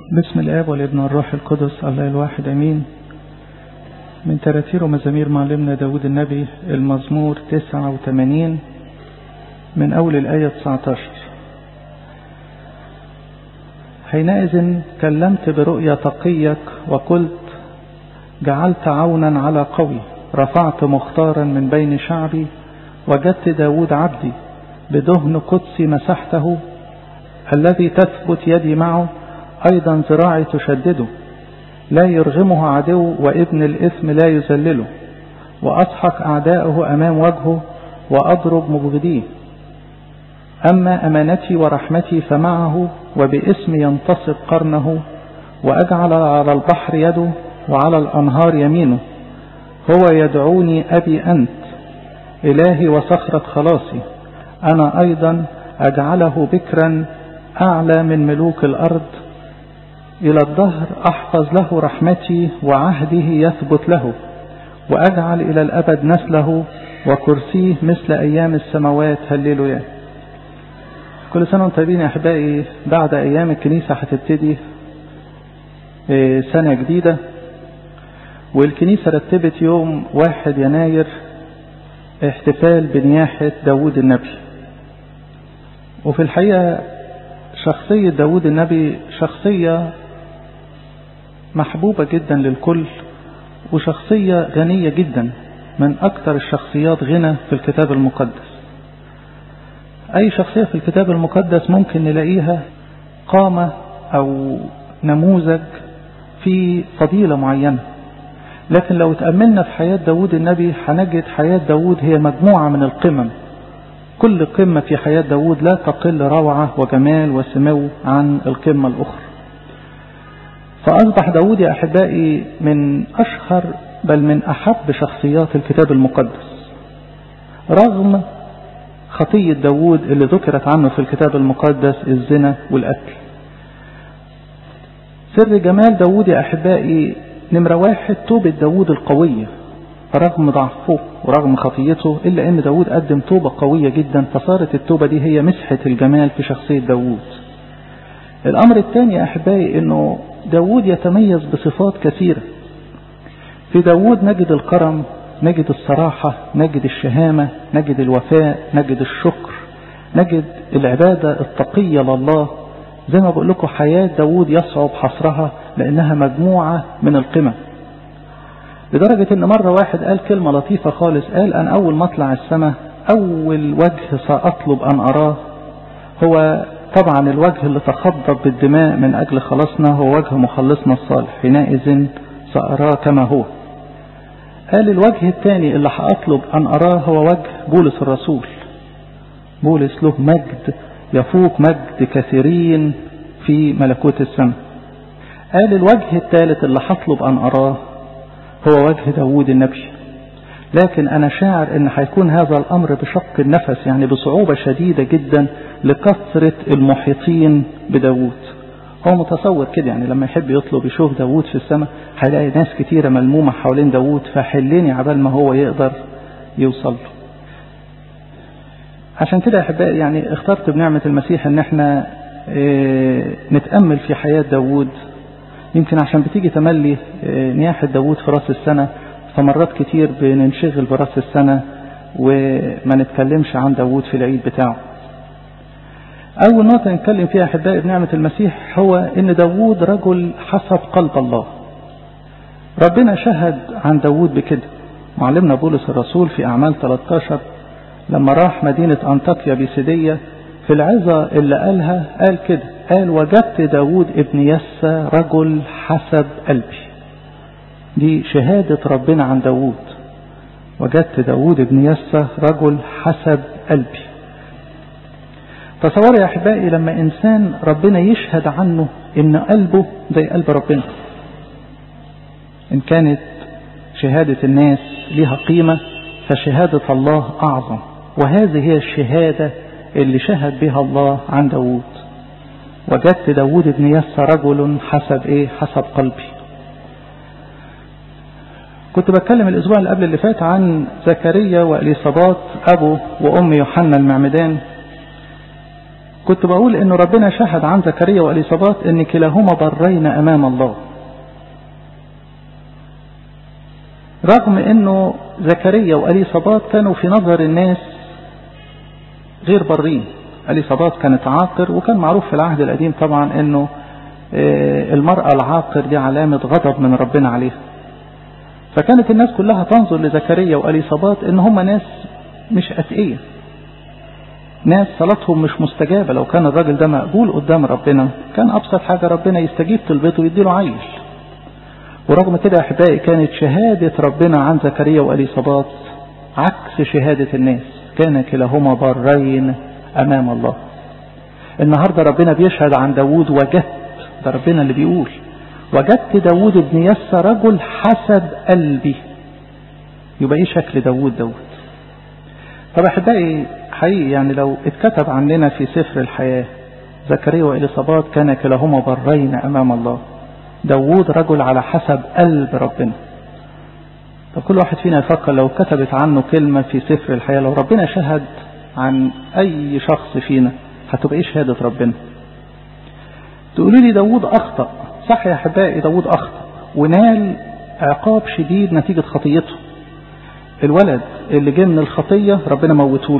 بسم الآب والابن والروح القدس الله الواحد أمين من تراتير ومزامير معلمنا داود النبي المزمور 89 من أول الآية 19 حينئذ كلمت برؤيا تقيك وقلت جعلت عونا على قوي رفعت مختارا من بين شعبي وجدت داود عبدي بدهن قدسي مسحته الذي تثبت يدي معه أيضا ذراعي تشدده لا يرغمه عدو وابن الإثم لا يذلله وأضحك أعداءه أمام وجهه وأضرب مبغضيه أما أمانتي ورحمتي فمعه وباسم ينتصب قرنه وأجعل على البحر يده وعلى الأنهار يمينه هو يدعوني أبي أنت إلهي وصخرة خلاصي أنا أيضا أجعله بكرا أعلى من ملوك الأرض إلى الدهر أحفظ له رحمتي وعهده يثبت له وأجعل إلى الأبد نسله وكرسيه مثل أيام السماوات هللويا كل سنة وانتم طيبين يا أحبائي بعد أيام الكنيسة هتبتدي سنة جديدة والكنيسة رتبت يوم واحد يناير احتفال بنياحة داود النبي وفي الحقيقة شخصية داود النبي شخصية محبوبة جدا للكل وشخصية غنية جدا من أكثر الشخصيات غنى في الكتاب المقدس أي شخصية في الكتاب المقدس ممكن نلاقيها قامة أو نموذج في فضيلة معينة لكن لو تأملنا في حياة داود النبي هنجد حياة داود هي مجموعة من القمم كل قمة في حياة داود لا تقل روعة وجمال وسمو عن القمة الأخرى فأصبح داود يا أحبائي من أشهر بل من أحب شخصيات الكتاب المقدس رغم خطية داود اللي ذكرت عنه في الكتاب المقدس الزنا والقتل سر جمال داود يا أحبائي نمرة واحد توبة داود القوية رغم ضعفه ورغم خطيته إلا أن داود قدم توبة قوية جدا فصارت التوبة دي هي مسحة الجمال في شخصية داود الأمر الثاني يا أحبائي أنه داود يتميز بصفات كثيرة في داود نجد الكرم نجد الصراحة نجد الشهامة نجد الوفاء نجد الشكر نجد العبادة التقية لله زي ما بقول لكم حياة داود يصعب حصرها لأنها مجموعة من القمم لدرجة ان مرة واحد قال كلمة لطيفة خالص قال أن أول ما أطلع السماء أول وجه سأطلب أن أراه هو طبعا الوجه اللي تخضب بالدماء من أجل خلاصنا هو وجه مخلصنا الصالح حينئذ سأراه كما هو قال الوجه الثاني اللي هأطلب أن أراه هو وجه بولس الرسول بولس له مجد يفوق مجد كثيرين في ملكوت السماء قال الوجه الثالث اللي هطلب أن أراه هو وجه داود النبي لكن أنا شاعر أن هيكون هذا الأمر بشق النفس يعني بصعوبة شديدة جدا لكثرة المحيطين بداود هو متصور كده يعني لما يحب يطلب يشوف داود في السماء هيلاقي ناس كتيرة ملمومة حوالين داود فحلني عبال ما هو يقدر يوصل له عشان كده أحبائي يعني اخترت بنعمة المسيح ان احنا اه نتأمل في حياة داود يمكن عشان بتيجي تملي نياحة داود في راس السنة فمرات كتير بننشغل براس السنة وما نتكلمش عن داود في العيد بتاعه أول نقطة نتكلم فيها أحبائي بنعمة المسيح هو إن داود رجل حسب قلب الله ربنا شهد عن داود بكده معلمنا بولس الرسول في أعمال 13 لما راح مدينة أنطاكيا بيسيدية في العظة اللي قالها قال كده قال وجدت داود ابن يسى رجل حسب قلبي دي شهادة ربنا عن داود وجدت داود ابن يسى رجل حسب قلبي تصور يا أحبائي لما إنسان ربنا يشهد عنه إن قلبه زي قلب ربنا إن كانت شهادة الناس لها قيمة فشهادة الله أعظم وهذه هي الشهادة اللي شهد بها الله عن داود وجدت داود ابن يسى رجل حسب ايه حسب قلبي كنت بتكلم الاسبوع اللي قبل اللي فات عن زكريا واليصابات ابو وام يوحنا المعمدان كنت بقول ان ربنا شهد عن زكريا واليصابات ان كلاهما برين امام الله رغم انه زكريا واليصابات كانوا في نظر الناس غير برين اليصابات كانت عاقر وكان معروف في العهد القديم طبعا انه المرأة العاقر دي علامة غضب من ربنا عليها فكانت الناس كلها تنظر لزكريا واليصابات ان هم ناس مش اتقية ناس صلاتهم مش مستجابة لو كان الراجل ده مقبول قدام ربنا كان ابسط حاجة ربنا يستجيب طلبته ويديله عيل ورغم كده احبائي كانت شهادة ربنا عن زكريا واليصابات عكس شهادة الناس كان كلاهما برين امام الله النهاردة ربنا بيشهد عن داود وجدت ده ربنا اللي بيقول وجدت داود ابن يس رجل حسب قلبي يبقى ايه شكل داود داود طب احبائي حقيقي يعني لو اتكتب عننا في سفر الحياة زكريا واليصابات كان كلاهما برين امام الله داود رجل على حسب قلب ربنا طب كل واحد فينا يفكر لو كتبت عنه كلمة في سفر الحياة لو ربنا شهد عن اي شخص فينا هتبقى ايه شهادة ربنا تقولوا لي داود اخطأ صح يا احبائي داود اخطأ ونال عقاب شديد نتيجة خطيته الولد اللي جه من الخطية ربنا موته له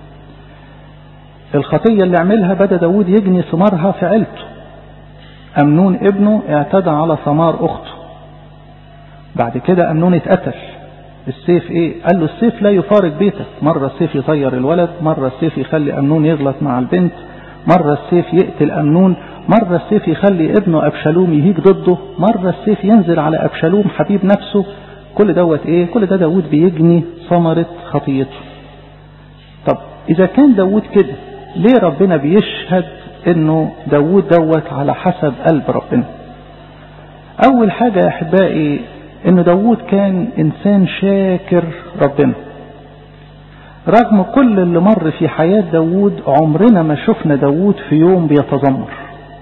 الخطية اللي عملها بدأ داود يجني ثمارها في عيلته أمنون ابنه اعتدى على ثمار أخته بعد كده أمنون اتقتل السيف ايه قال له السيف لا يفارق بيتك مرة السيف يطير الولد مرة السيف يخلي أمنون يغلط مع البنت مرة السيف يقتل أمنون مرة السيف يخلي ابنه أبشالوم يهيج ضده مرة السيف ينزل على أبشالوم حبيب نفسه كل دوت ايه كل ده داود بيجني ثمرة خطيته طب إذا كان داود كده ليه ربنا بيشهد انه داود دوت على حسب قلب ربنا اول حاجة يا احبائي ان داود كان انسان شاكر ربنا رغم كل اللي مر في حياة داود عمرنا ما شفنا داود في يوم بيتذمر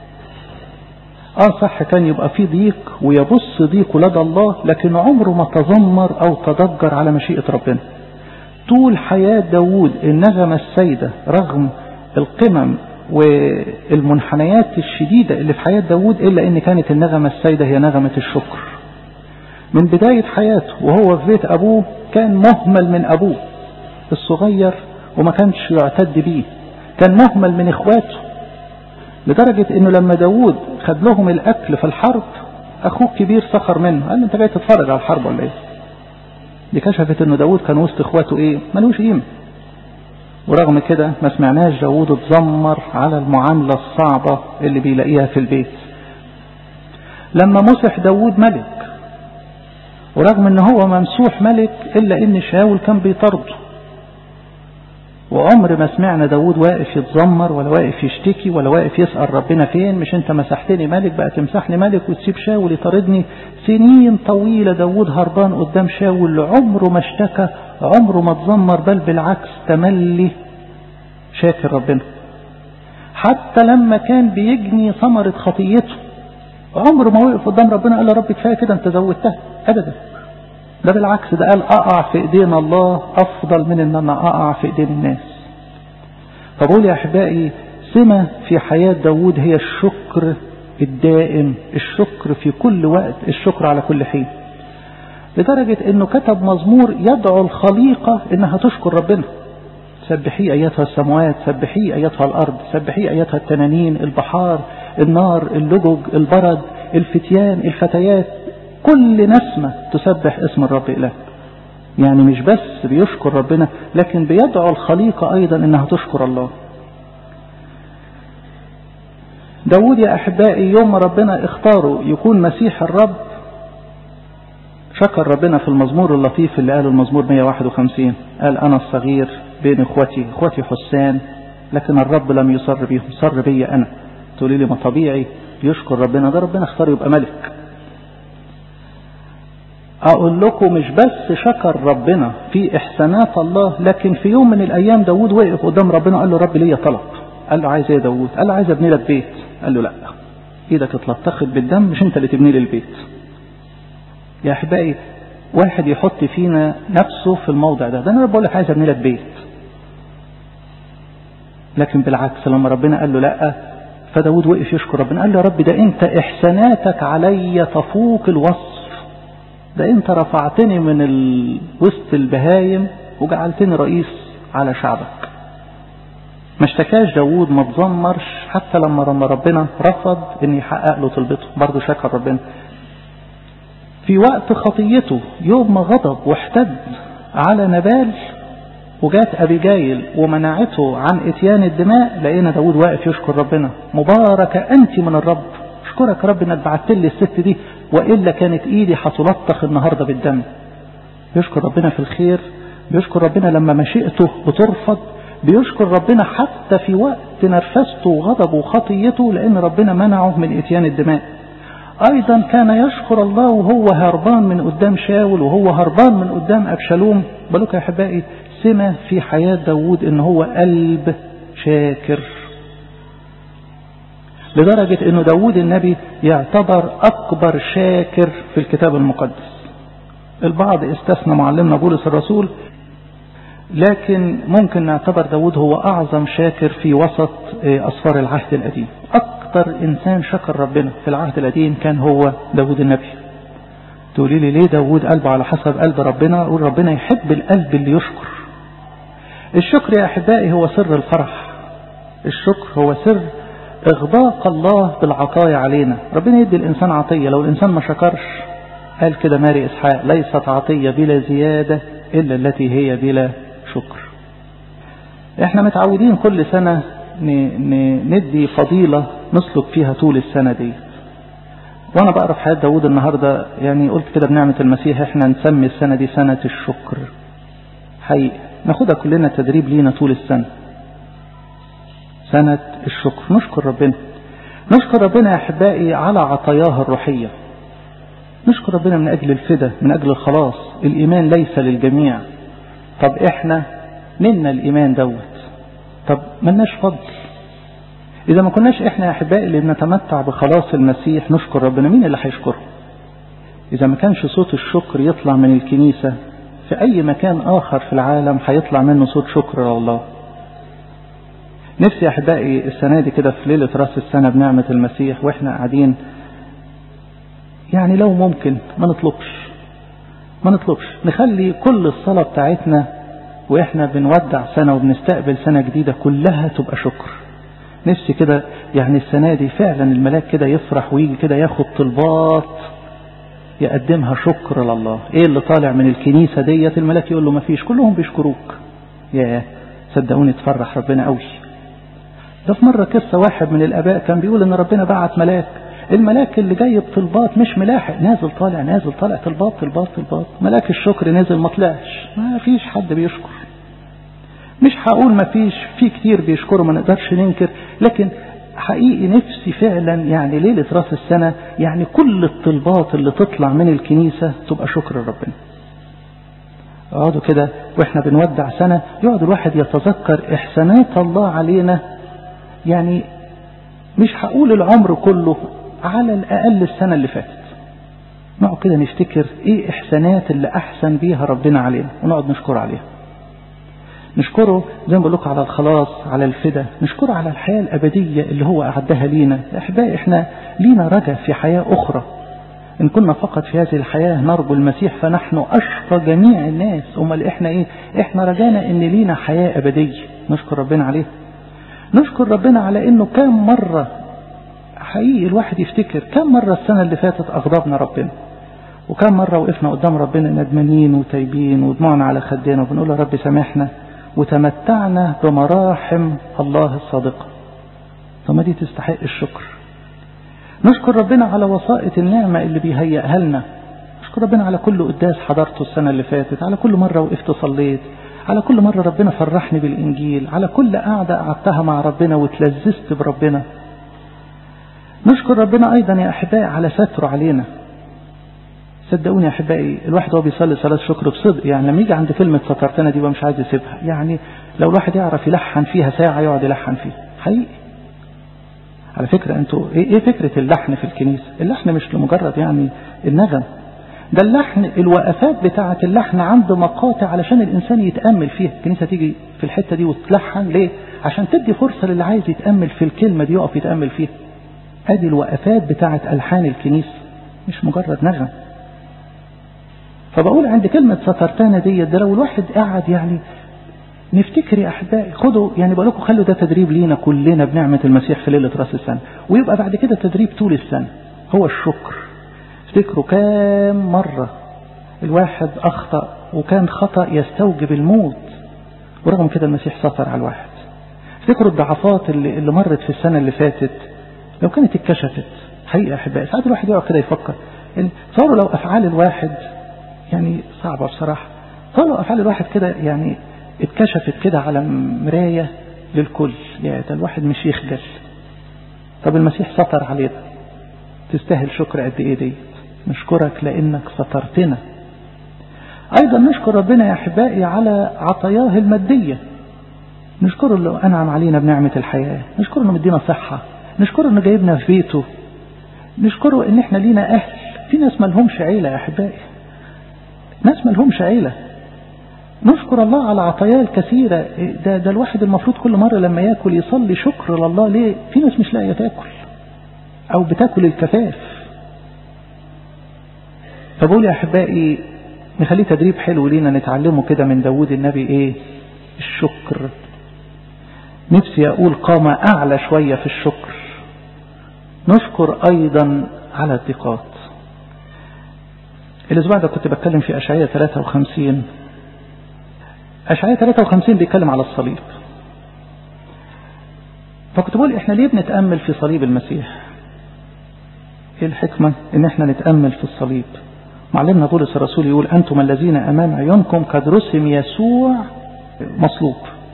اه صح كان يبقى في ضيق ويبص ضيقه لدى الله لكن عمره ما تذمر او تضجر على مشيئة ربنا طول حياة داود النغمة السيدة رغم القمم والمنحنيات الشديدة اللي في حياة داود إلا إن كانت النغمة السيدة هي نغمة الشكر من بداية حياته وهو في بيت أبوه كان مهمل من أبوه الصغير وما كانش يعتد بيه كان مهمل من إخواته لدرجة إنه لما داود خد لهم الأكل في الحرب أخوه الكبير سخر منه قال له أنت جاي تتفرج على الحرب ولا إيه؟ دي كشفت إنه داود كان وسط إخواته إيه؟ ملوش قيمة ورغم كده ما سمعناش داود اتذمر على المعاملة الصعبة اللي بيلاقيها في البيت لما مسح داود ملك ورغم ان هو ممسوح ملك الا ان شاول كان بيطرده وعمر ما سمعنا داود واقف يتذمر ولا واقف يشتكي ولا واقف يسأل ربنا فين مش انت مسحتني ملك بقى تمسحني ملك وتسيب شاول يطاردني سنين طويلة داود هربان قدام شاول عمره ما اشتكى عمره ما اتذمر بل بالعكس تملي شاكر ربنا حتى لما كان بيجني ثمرة خطيته عمره ما وقف قدام ربنا قال له رب كفايه كده انت زودتها ابدا ده بالعكس ده قال اقع في ايدين الله افضل من ان انا اقع في ايدين الناس فبقول يا احبائي سمة في حياة داود هي الشكر الدائم الشكر في كل وقت الشكر على كل حين لدرجة انه كتب مزمور يدعو الخليقة انها تشكر ربنا سبحي ايتها السماوات سبحي ايتها الارض سبحي ايتها التنانين البحار النار اللجج البرد الفتيان الفتيات كل نسمة تسبح اسم الرب إله يعني مش بس بيشكر ربنا لكن بيدعو الخليقة أيضا إنها تشكر الله داود يا أحبائي يوم ما ربنا اختاره يكون مسيح الرب شكر ربنا في المزمور اللطيف اللي قاله المزمور 151 قال أنا الصغير بين إخوتي إخوتي حسان لكن الرب لم يصر بيهم صر بي أنا تقولي لي ما طبيعي يشكر ربنا ده ربنا اختار يبقى ملك اقول لكم مش بس شكر ربنا في احسانات الله لكن في يوم من الايام داود وقف قدام ربنا قال له رب ليا طلب قال له عايز ايه يا داود قال له عايز ابني لك بيت قال له لا ايدك اتلطخت بالدم مش انت اللي تبني لي البيت يا احبائي واحد يحط فينا نفسه في الموضع ده ده انا بقول لك عايز ابني لك بيت لكن بالعكس لما ربنا قال له لا فداود وقف يشكر ربنا قال له يا رب ده انت احساناتك علي تفوق الوصف ده انت رفعتني من ال... وسط البهايم وجعلتني رئيس على شعبك ما اشتكاش داود ما تزمرش حتى لما لما ربنا رفض ان يحقق له طلبته برضه شكر ربنا في وقت خطيته يوم ما غضب واحتد على نبال وجات أبيجايل ومنعته عن إتيان الدماء لقينا داود واقف يشكر ربنا مباركة أنت من الرب أشكرك رب إنك بعت لي الست دي وإلا كانت إيدي هتلطخ النهاردة بالدم بيشكر ربنا في الخير بيشكر ربنا لما مشيئته بترفض بيشكر ربنا حتى في وقت نرفزته وغضبه وخطيته لأن ربنا منعه من إتيان الدماء أيضا كان يشكر الله وهو هربان من قدام شاول وهو هربان من قدام أبشالوم بالك يا أحبائي سمة في حياة داود إن هو قلب شاكر لدرجة إنه داود النبي يعتبر أكبر شاكر في الكتاب المقدس البعض استثنى معلمنا بولس الرسول لكن ممكن نعتبر داود هو أعظم شاكر في وسط أسفار العهد القديم أكثر إنسان شكر ربنا في العهد القديم كان هو داود النبي تقولي لي ليه داود قلبه على حسب قلب ربنا أقول ربنا يحب القلب اللي يشكر الشكر يا أحبائي هو سر الفرح الشكر هو سر إغداق الله بالعطايا علينا ربنا يدي الإنسان عطية لو الإنسان ما شكرش قال كده ماري إسحاق ليست عطية بلا زيادة إلا التي هي بلا شكر احنا متعودين كل سنة ندي فضيلة نسلك فيها طول السنة دي وانا بقرا في حياة داود النهاردة يعني قلت كده بنعمة المسيح احنا نسمي السنة دي سنة الشكر حقيقي ناخدها كلنا تدريب لينا طول السنة سنة الشكر نشكر ربنا نشكر ربنا يا أحبائي على عطاياه الروحية نشكر ربنا من أجل الفدا من أجل الخلاص الإيمان ليس للجميع طب إحنا نلنا الإيمان دوت طب ملناش فضل إذا ما كناش إحنا يا أحبائي اللي بنتمتع بخلاص المسيح نشكر ربنا مين اللي هيشكره إذا ما كانش صوت الشكر يطلع من الكنيسة في أي مكان آخر في العالم هيطلع منه صوت شكر لله نفسي يا أحبائي السنة دي كده في ليلة راس السنة بنعمة المسيح وإحنا قاعدين يعني لو ممكن ما نطلبش ما نطلبش نخلي كل الصلاة بتاعتنا وإحنا بنودع سنة وبنستقبل سنة جديدة كلها تبقى شكر نفسي كده يعني السنة دي فعلا الملاك كده يفرح ويجي كده ياخد طلبات يقدمها شكر لله ايه اللي طالع من الكنيسة ديت الملاك يقول له ما فيش كلهم بيشكروك يا صدقوني تفرح ربنا قوي ده في مرة قصة واحد من الآباء كان بيقول إن ربنا بعت ملاك الملاك اللي جاي بطلبات مش ملاحق نازل طالع نازل طالع طلبات طلبات طلبات ملاك الشكر نازل ما طلعش ما فيش حد بيشكر مش هقول ما فيش في كتير بيشكروا ما نقدرش ننكر لكن حقيقي نفسي فعلا يعني ليلة راس السنة يعني كل الطلبات اللي تطلع من الكنيسة تبقى شكر ربنا اقعدوا كده واحنا بنودع سنة يقعد الواحد يتذكر احسانات الله علينا يعني مش هقول العمر كله على الأقل السنة اللي فاتت نقعد كده نفتكر ايه احسانات اللي احسن بيها ربنا علينا ونقعد نشكر عليها نشكره زي ما بقول لكم على الخلاص على الفدا نشكره على الحياة الأبدية اللي هو أعدها لينا أحبائي إحنا لينا رجع في حياة أخرى إن كنا فقط في هذه الحياة نرجو المسيح فنحن أشقى جميع الناس أمال إحنا إيه إحنا رجانا إن لينا حياة أبدية نشكر ربنا عليه نشكر ربنا على إنه كم مرة حقيقي الواحد يفتكر كم مرة السنة اللي فاتت أغضبنا ربنا وكم مرة وقفنا قدام ربنا ندمانين وتايبين ودموعنا على خدنا وبنقول يا رب سامحنا وتمتعنا بمراحم الله الصادقة ثم دي تستحق الشكر نشكر ربنا على وسائط النعمة اللي بيهيئها لنا نشكر ربنا على كل قداس حضرته السنة اللي فاتت على كل مرة وقفت صليت على كل مرة ربنا فرحني بالإنجيل على كل قعدة قعدتها مع ربنا وتلذذت بربنا نشكر ربنا أيضا يا أحبائي على ستره علينا صدقوني يا احبائي الواحد وهو بيصلي صلاه شكر بصدق يعني لما يجي عند كلمه سترتنا دي بقى مش عايز يسيبها يعني لو الواحد يعرف يلحن فيها ساعه يقعد يلحن فيها حقيقي على فكره انتوا ايه, إيه فكره اللحن في الكنيسه اللحن مش لمجرد يعني النغم ده اللحن الوقفات بتاعة اللحن عند مقاطع علشان الإنسان يتأمل فيها الكنيسة تيجي في الحتة دي وتلحن ليه عشان تدي فرصة للي عايز يتأمل في الكلمة دي يقف يتأمل فيها ادي الوقفات بتاعة ألحان الكنيسة مش مجرد نغم فبقول عند كلمة سترتانا دي ده لو الواحد قاعد يعني نفتكر يا أحبائي خدوا يعني بقول لكم خلوا ده تدريب لينا كلنا بنعمة المسيح في ليلة راس السنة ويبقى بعد كده تدريب طول السنة هو الشكر افتكروا كام مرة الواحد أخطأ وكان خطأ يستوجب الموت ورغم كده المسيح سطر على الواحد افتكروا الضعفات اللي, اللي مرت في السنة اللي فاتت لو كانت اتكشفت حقيقة أحبائي ساعات الواحد يقعد كده يفكر يعني تصوروا لو أفعال الواحد يعني صعبة بصراحة تصوروا لو أفعال الواحد كده يعني اتكشفت كده على مراية للكل يا ده الواحد مش يخجل طب المسيح سطر علينا تستاهل شكر قد ايه دي نشكرك لانك سترتنا ايضا نشكر ربنا يا احبائي على عطاياه الماديه نشكره اللي انعم علينا بنعمه الحياه نشكره انه مدينا صحه نشكره انه جايبنا في بيته نشكره ان احنا لينا اهل في ناس ما لهمش عيله يا احبائي ناس ما لهمش عيله نشكر الله على عطاياه الكثيرة ده, ده الواحد المفروض كل مرة لما ياكل يصلي شكر لله ليه في ناس مش لاقية تاكل أو بتاكل الكفاف فبقول يا أحبائي نخليه تدريب حلو لينا نتعلمه كده من داود النبي إيه الشكر نفسي أقول قامة أعلى شوية في الشكر نشكر أيضا على الضيقات الأسبوع ده كنت بتكلم في أشعية 53 أشعية 53 بيتكلم على الصليب فكنت بقول احنا ليه بنتأمل في صليب المسيح ايه الحكمة ان احنا نتأمل في الصليب معلمنا بولس الرسول يقول انتم الذين امام عيونكم قد رسم يسوع مصلوب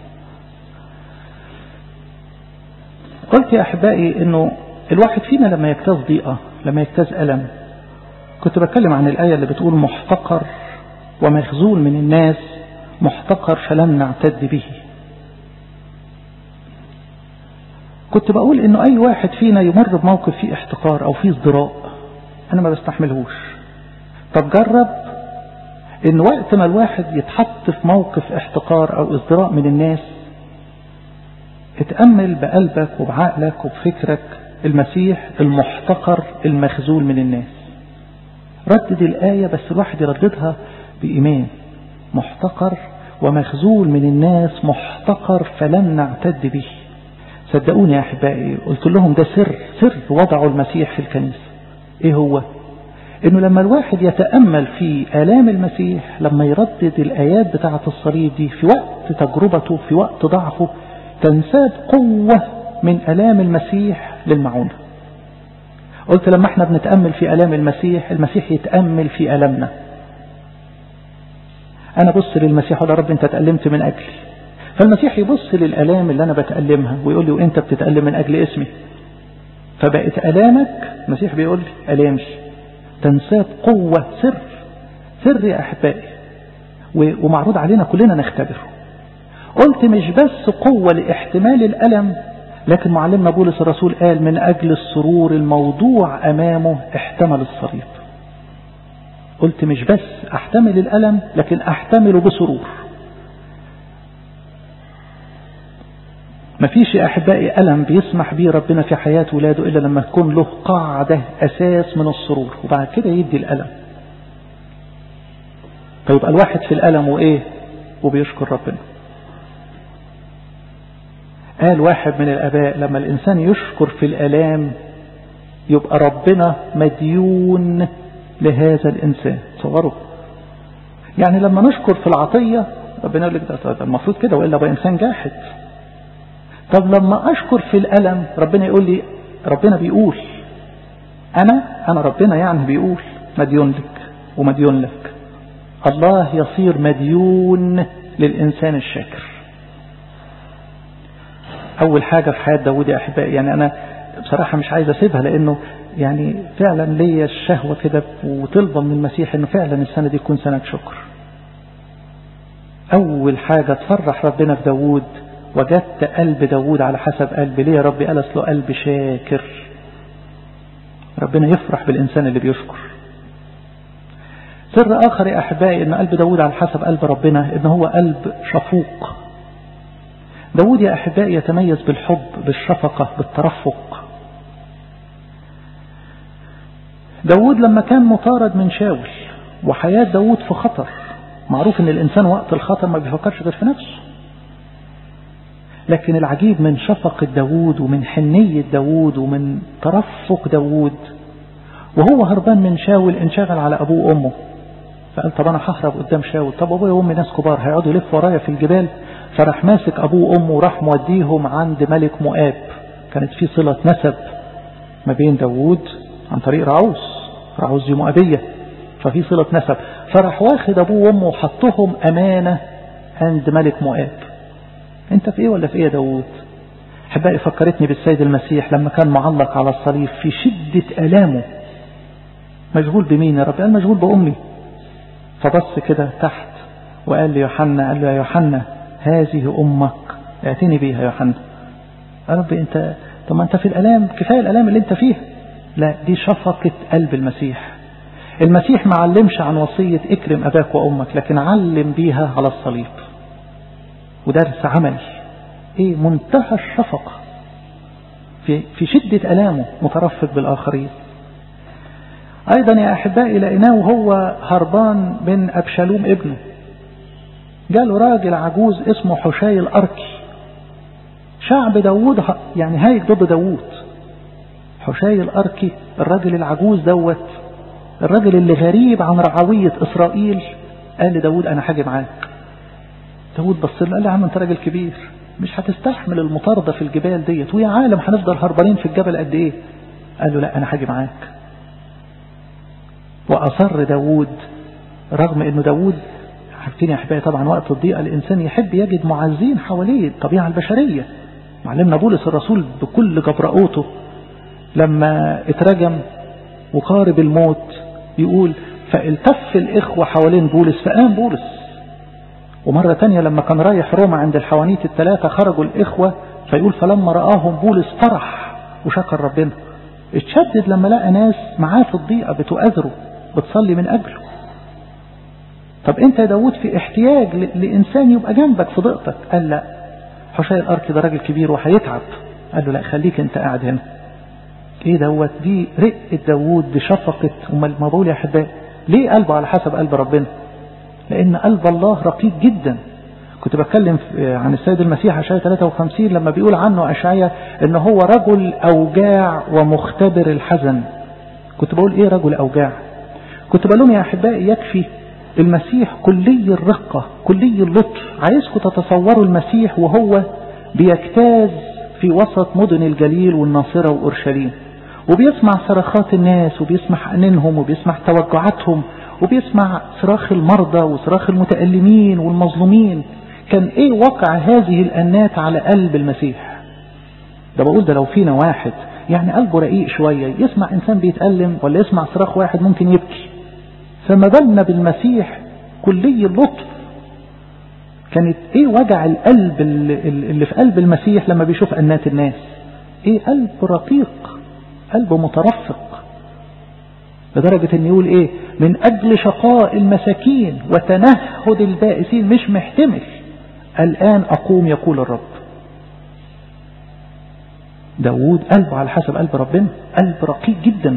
قلت يا احبائي انه الواحد فينا لما يجتاز ضيقة لما يجتاز ألم كنت بتكلم عن الآية اللي بتقول محتقر ومخزول من الناس محتقر فلم نعتد به كنت بقول انه اي واحد فينا يمر بموقف فيه احتقار او فيه ازدراء انا ما بستحملهوش طب جرب ان وقت ما الواحد يتحط في موقف احتقار او ازدراء من الناس اتأمل بقلبك وبعقلك وبفكرك المسيح المحتقر المخزول من الناس ردد الآية بس الواحد يرددها بإيمان محتقر ومخزول من الناس محتقر فلم نعتد به صدقوني يا أحبائي قلت لهم ده سر سر وضعه المسيح في الكنيسة إيه هو إنه لما الواحد يتأمل في آلام المسيح لما يردد الآيات بتاعة الصليب دي في وقت تجربته في وقت ضعفه تنساب قوة من آلام المسيح للمعونة قلت لما احنا بنتأمل في آلام المسيح المسيح يتأمل في آلامنا أنا بص للمسيح ولا رب أنت تألمت من أجلي فالمسيح يبص للآلام اللي أنا بتألمها ويقول لي وأنت بتتألم من أجل اسمي فبقت آلامك المسيح بيقول لي آلامي تنساب قوة سر سر يا أحبائي ومعروض علينا كلنا نختبره قلت مش بس قوة لاحتمال الألم لكن معلمنا بولس الرسول قال من أجل السرور الموضوع أمامه احتمل الصليب قلت مش بس احتمل الألم لكن احتمله بسرور مفيش يا أحبائي ألم بيسمح بيه ربنا في حياة ولاده إلا لما تكون له قاعدة أساس من السرور وبعد كده يدي الألم فيبقى الواحد في الألم وإيه وبيشكر ربنا قال واحد من الآباء لما الإنسان يشكر في الألام يبقى ربنا مديون لهذا الإنسان صوروا يعني لما نشكر في العطية ربنا يقول لك ده المفروض كده وإلا بقى إنسان جاحد طب لما أشكر في الألم ربنا يقول لي ربنا بيقول أنا أنا ربنا يعني بيقول مديون لك ومديون لك الله يصير مديون للإنسان الشاكر أول حاجة في حياة داود يا أحبائي يعني أنا بصراحة مش عايز أسيبها لأنه يعني فعلا ليا الشهوة كده وطلبة من المسيح أنه فعلا السنة دي تكون سنة شكر أول حاجة تفرح ربنا في داود وجدت قلب داود على حسب قلب ليه يا رب قال له قلب شاكر ربنا يفرح بالإنسان اللي بيشكر سر آخر يا أحبائي أن قلب داود على حسب قلب ربنا أن هو قلب شفوق داود يا أحبائي يتميز بالحب بالشفقة بالترفق داود لما كان مطارد من شاول وحياة داود في خطر معروف ان الانسان وقت الخطر ما بيفكرش غير في نفسه لكن العجيب من شفقة داود ومن حنية داود ومن ترفق داود وهو هربان من شاول انشغل على ابوه وامه فقال طب انا ههرب قدام شاول طب ابويا وامي ناس كبار هيقعدوا يلفوا ورايا في الجبال فراح ماسك ابوه وامه وراح موديهم عند ملك مؤاب كانت في صلة نسب ما بين داود عن طريق رعوز رعوز دي مؤابية ففي صلة نسب فراح واخد ابوه وامه وحطهم امانة عند ملك مؤاب انت في ايه ولا في ايه يا داود احبائي فكرتني بالسيد المسيح لما كان معلق على الصليب في شدة الامه مشغول بمين يا رب قال مشغول بامي فبص كده تحت وقال ليوحنا قال له يا يوحنا هذه امك اعتني بيها يا يوحنا يا رب انت طب ما انت في الالام كفايه الالام اللي انت فيها لا دي شفقة قلب المسيح المسيح ما علمش عن وصية اكرم أباك وأمك لكن علم بيها على الصليب ودرس عملي ايه منتهى الشفقة في, في شدة ألامه مترفق بالآخرين أيضا يا أحبائي لقيناه وهو هربان من أبشالوم ابنه جاله راجل عجوز اسمه حشاي الأركي شعب داوود يعني هايج ضد داوود حشاي الأركي الراجل العجوز دوت الراجل اللي غريب عن رعوية إسرائيل قال لداود أنا حاجي معاك داود بص له قال له يا عم أنت راجل كبير مش هتستحمل المطاردة في الجبال ديت ويا عالم هنفضل هربانين في الجبل قد إيه قال له لا أنا حاجي معاك وأصر داود رغم أنه داود عارفين يا أحبائي طبعا وقت الضيقة الإنسان يحب يجد معزين حواليه الطبيعة البشرية معلمنا بولس الرسول بكل جبرؤوته لما اترجم وقارب الموت يقول فالتف الإخوة حوالين بولس فقام بولس ومرة تانية لما كان رايح روما عند الحوانيت الثلاثة خرجوا الإخوة فيقول فلما رآهم بولس فرح وشكر ربنا اتشدد لما لقى ناس معاه في الضيقة بتؤذره بتصلي من أجله طب انت يا داود في احتياج لإنسان يبقى جنبك في ضيقتك قال لا حشاي الأرك ده راجل كبير وهيتعب قال له لا خليك انت قاعد هنا ايه دوت دي رقة داوود دي شفقة امال ما بقول يا احبائي ليه قلبه على حسب قلب ربنا لان قلب الله رقيق جدا كنت بتكلم عن السيد المسيح اشعياء 53 لما بيقول عنه اشعياء ان هو رجل اوجاع ومختبر الحزن كنت بقول ايه رجل اوجاع كنت بقول لهم يا احبائي يكفي المسيح كلي الرقة كلي اللطف عايزكم تتصوروا المسيح وهو بيجتاز في وسط مدن الجليل والناصرة وأورشليم وبيسمع صرخات الناس وبيسمع حنينهم وبيسمع توجعاتهم وبيسمع صراخ المرضى وصراخ المتألمين والمظلومين كان ايه وقع هذه الأنات على قلب المسيح ده بقول ده لو فينا واحد يعني قلبه رقيق شوية يسمع إنسان بيتألم ولا يسمع صراخ واحد ممكن يبكي فما بالنا بالمسيح كلي اللطف كانت ايه وجع القلب اللي في قلب المسيح لما بيشوف أنات الناس ايه قلب رقيق قلب مترفق لدرجة ان يقول ايه من اجل شقاء المساكين وتنهد البائسين مش محتمل الان اقوم يقول الرب داود قلبه على حسب قلب ربنا قلب رقيق جدا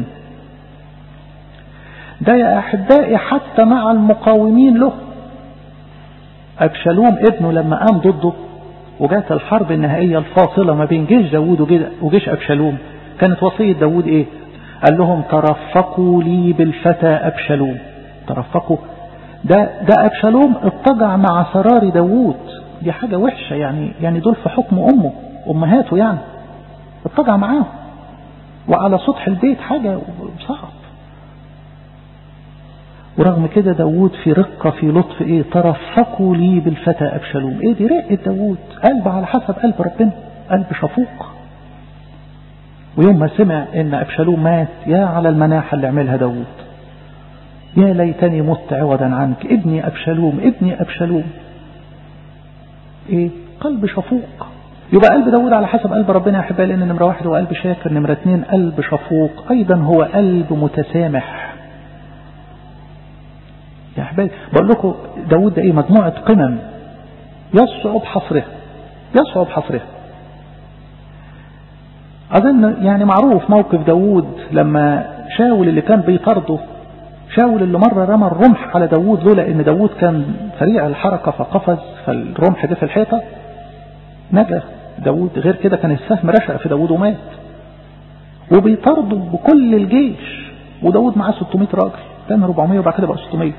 ده يا احبائي حتى مع المقاومين له ابشالوم ابنه لما قام ضده وجات الحرب النهائية الفاصلة ما بين جيش داود وجيش ابشالوم كانت وصية داود ايه قال لهم ترفقوا لي بالفتى أبشلوم ترفقوا ده ده أبشلوم اضطجع مع سرار داوود دي حاجة وحشة يعني يعني دول في حكم أمه أمهاته يعني اضطجع معاهم وعلى سطح البيت حاجة صعب ورغم كده داوود في رقة في لطف ايه ترفقوا لي بالفتى أبشلوم ايه دي رقة داوود قلب على حسب قلب ربنا قلب شفوق ويوم ما سمع ان ابشالوم مات يا على المناحة اللي عملها داود يا ليتني مت عوضا عنك ابني ابشالوم ابني ابشالوم ايه قلب شفوق يبقى قلب داود على حسب قلب ربنا يا احبائي لان نمرة واحد هو قلب شاكر نمرة اتنين قلب شفوق ايضا هو قلب متسامح يا أحبابي بقول لكم داود ده إيه مجموعة قمم يصعب حصرها يصعب حصرها أظن يعني معروف موقف داود لما شاول اللي كان بيطرده شاول اللي مرة رمى الرمح على داود لولا ان داود كان سريع الحركة فقفز فالرمح ده في الحيطة نجا داود غير كده كان السهم رشق في داود ومات وبيطرده بكل الجيش وداود معاه 600 راجل كان 400 وبعد كده بقى 600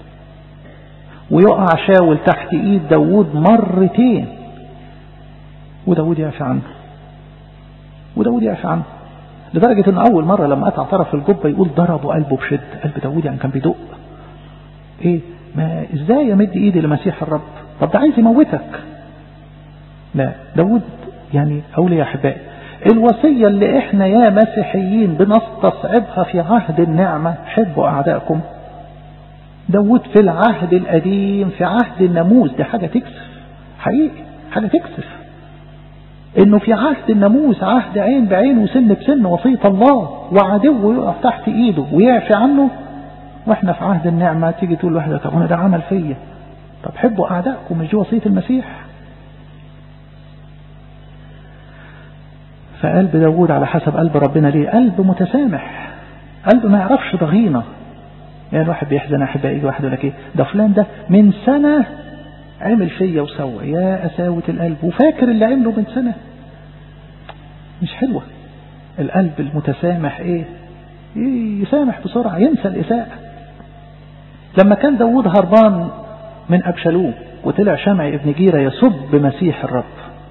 ويقع شاول تحت ايد داود مرتين وداود يعفى عنه وداود يعفى عنه لدرجة ان اول مرة لما اتى طرف الجبة يقول ضربوا قلبه بشد قلب داود يعني كان بيدق ايه ما ازاي امد ايدي لمسيح الرب طب ده عايز يموتك لا داود يعني اقول يا احبائي الوصية اللي احنا يا مسيحيين بنستصعبها في عهد النعمة حبوا اعدائكم داود في العهد القديم في عهد الناموس دي حاجة تكسف حقيقي حاجة تكسف انه في عهد الناموس عهد عين بعين وسن بسن وصية الله وعدو يقف تحت ايده ويعفي عنه واحنا في عهد النعمة تيجي تقول واحدة طب انا ده عمل فيا طب حبوا اعدائكم مش دي وصية المسيح فقلب داود على حسب قلب ربنا ليه قلب متسامح قلب ما يعرفش ضغينة يعني الواحد بيحزن احبائي يجي واحد يقول لك ايه ده فلان ده من سنة عمل فيا وسوى يا قساوة القلب وفاكر اللي عمله من سنة مش حلوة القلب المتسامح ايه يسامح بسرعة ينسى الإساءة لما كان داود هربان من أبشالوم وطلع شمع ابن جيرة يسب مسيح الرب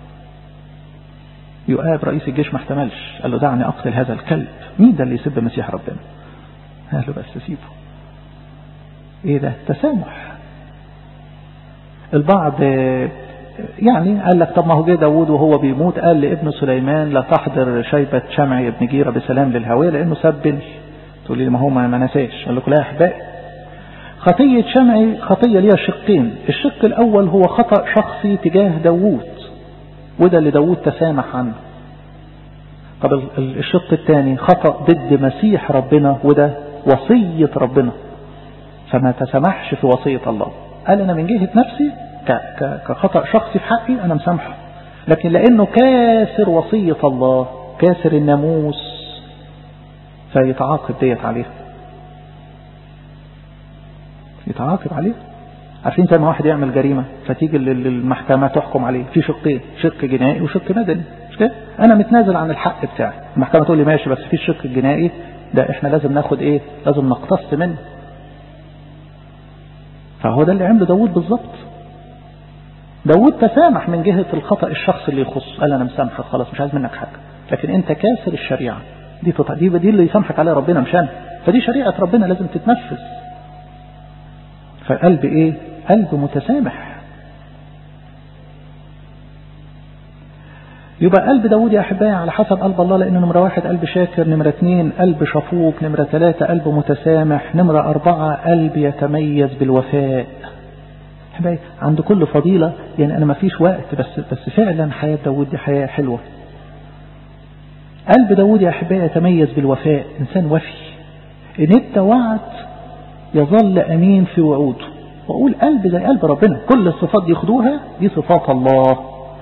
يؤاب رئيس الجيش ما احتملش قال له دعني أقتل هذا الكلب مين ده اللي يسب مسيح ربنا قال له بس سيبه ايه ده تسامح البعض يعني قال لك طب ما هو جه داوود وهو بيموت قال لابن سليمان لا تحضر شيبة شمع ابن جيرة بسلام للهوية لأنه سبني تقول لي ما هو ما نساش قال لك لا يا أحبائي خطية شمعي خطية ليها شقين الشق الأول هو خطأ شخصي تجاه داوود وده اللي داوود تسامح عنه طب الشق الثاني خطأ ضد مسيح ربنا وده وصية ربنا فما تسامحش في وصية الله قال أنا من جهة نفسي كخطأ شخصي في حقي أنا مسامحه لكن لأنه كاسر وصية الله كاسر الناموس فيتعاقب ديت عليه يتعاقب عليه عارفين زي ما واحد يعمل جريمة فتيجي للمحكمة تحكم عليه في شقين شق جنائي وشق مدني مش كده أنا متنازل عن الحق بتاعي المحكمة تقول لي ماشي بس في الشق الجنائي ده احنا لازم ناخد ايه لازم نقتص منه فهو ده اللي عمله داود بالظبط داود تسامح من جهة الخطأ الشخص اللي يخص قال أنا مسامحك خلاص مش عايز منك حاجة لكن أنت كاسر الشريعة دي دي, دي اللي يسامحك عليها ربنا مش أنا فدي شريعة ربنا لازم تتنفذ فقلب إيه قلب متسامح يبقى قلب داود يا أحبائي على حسب قلب الله لأنه نمرة واحد قلب شاكر نمرة اثنين قلب شفوق نمرة ثلاثة قلب متسامح نمرة أربعة قلب يتميز بالوفاء أحبائي عند كل فضيلة يعني أنا ما فيش وقت بس بس فعلا حياة داود دي حياة حلوة قلب داود يا أحبائي يتميز بالوفاء إنسان وفي إن أنت وعد يظل أمين في وعوده وأقول قلب زي قلب ربنا كل الصفات دي خدوها دي صفات الله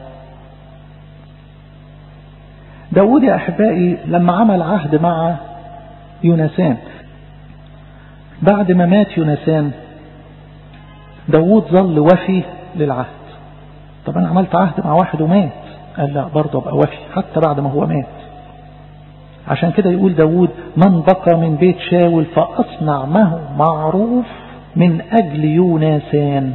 داود يا أحبائي لما عمل عهد مع يونسان بعد ما مات يونسان داود ظل وفي للعهد طب أنا عملت عهد مع واحد ومات قال لا برضه أبقى وفي حتى بعد ما هو مات عشان كده يقول داود من بقى من بيت شاول فأصنع معه معروف من أجل يونسان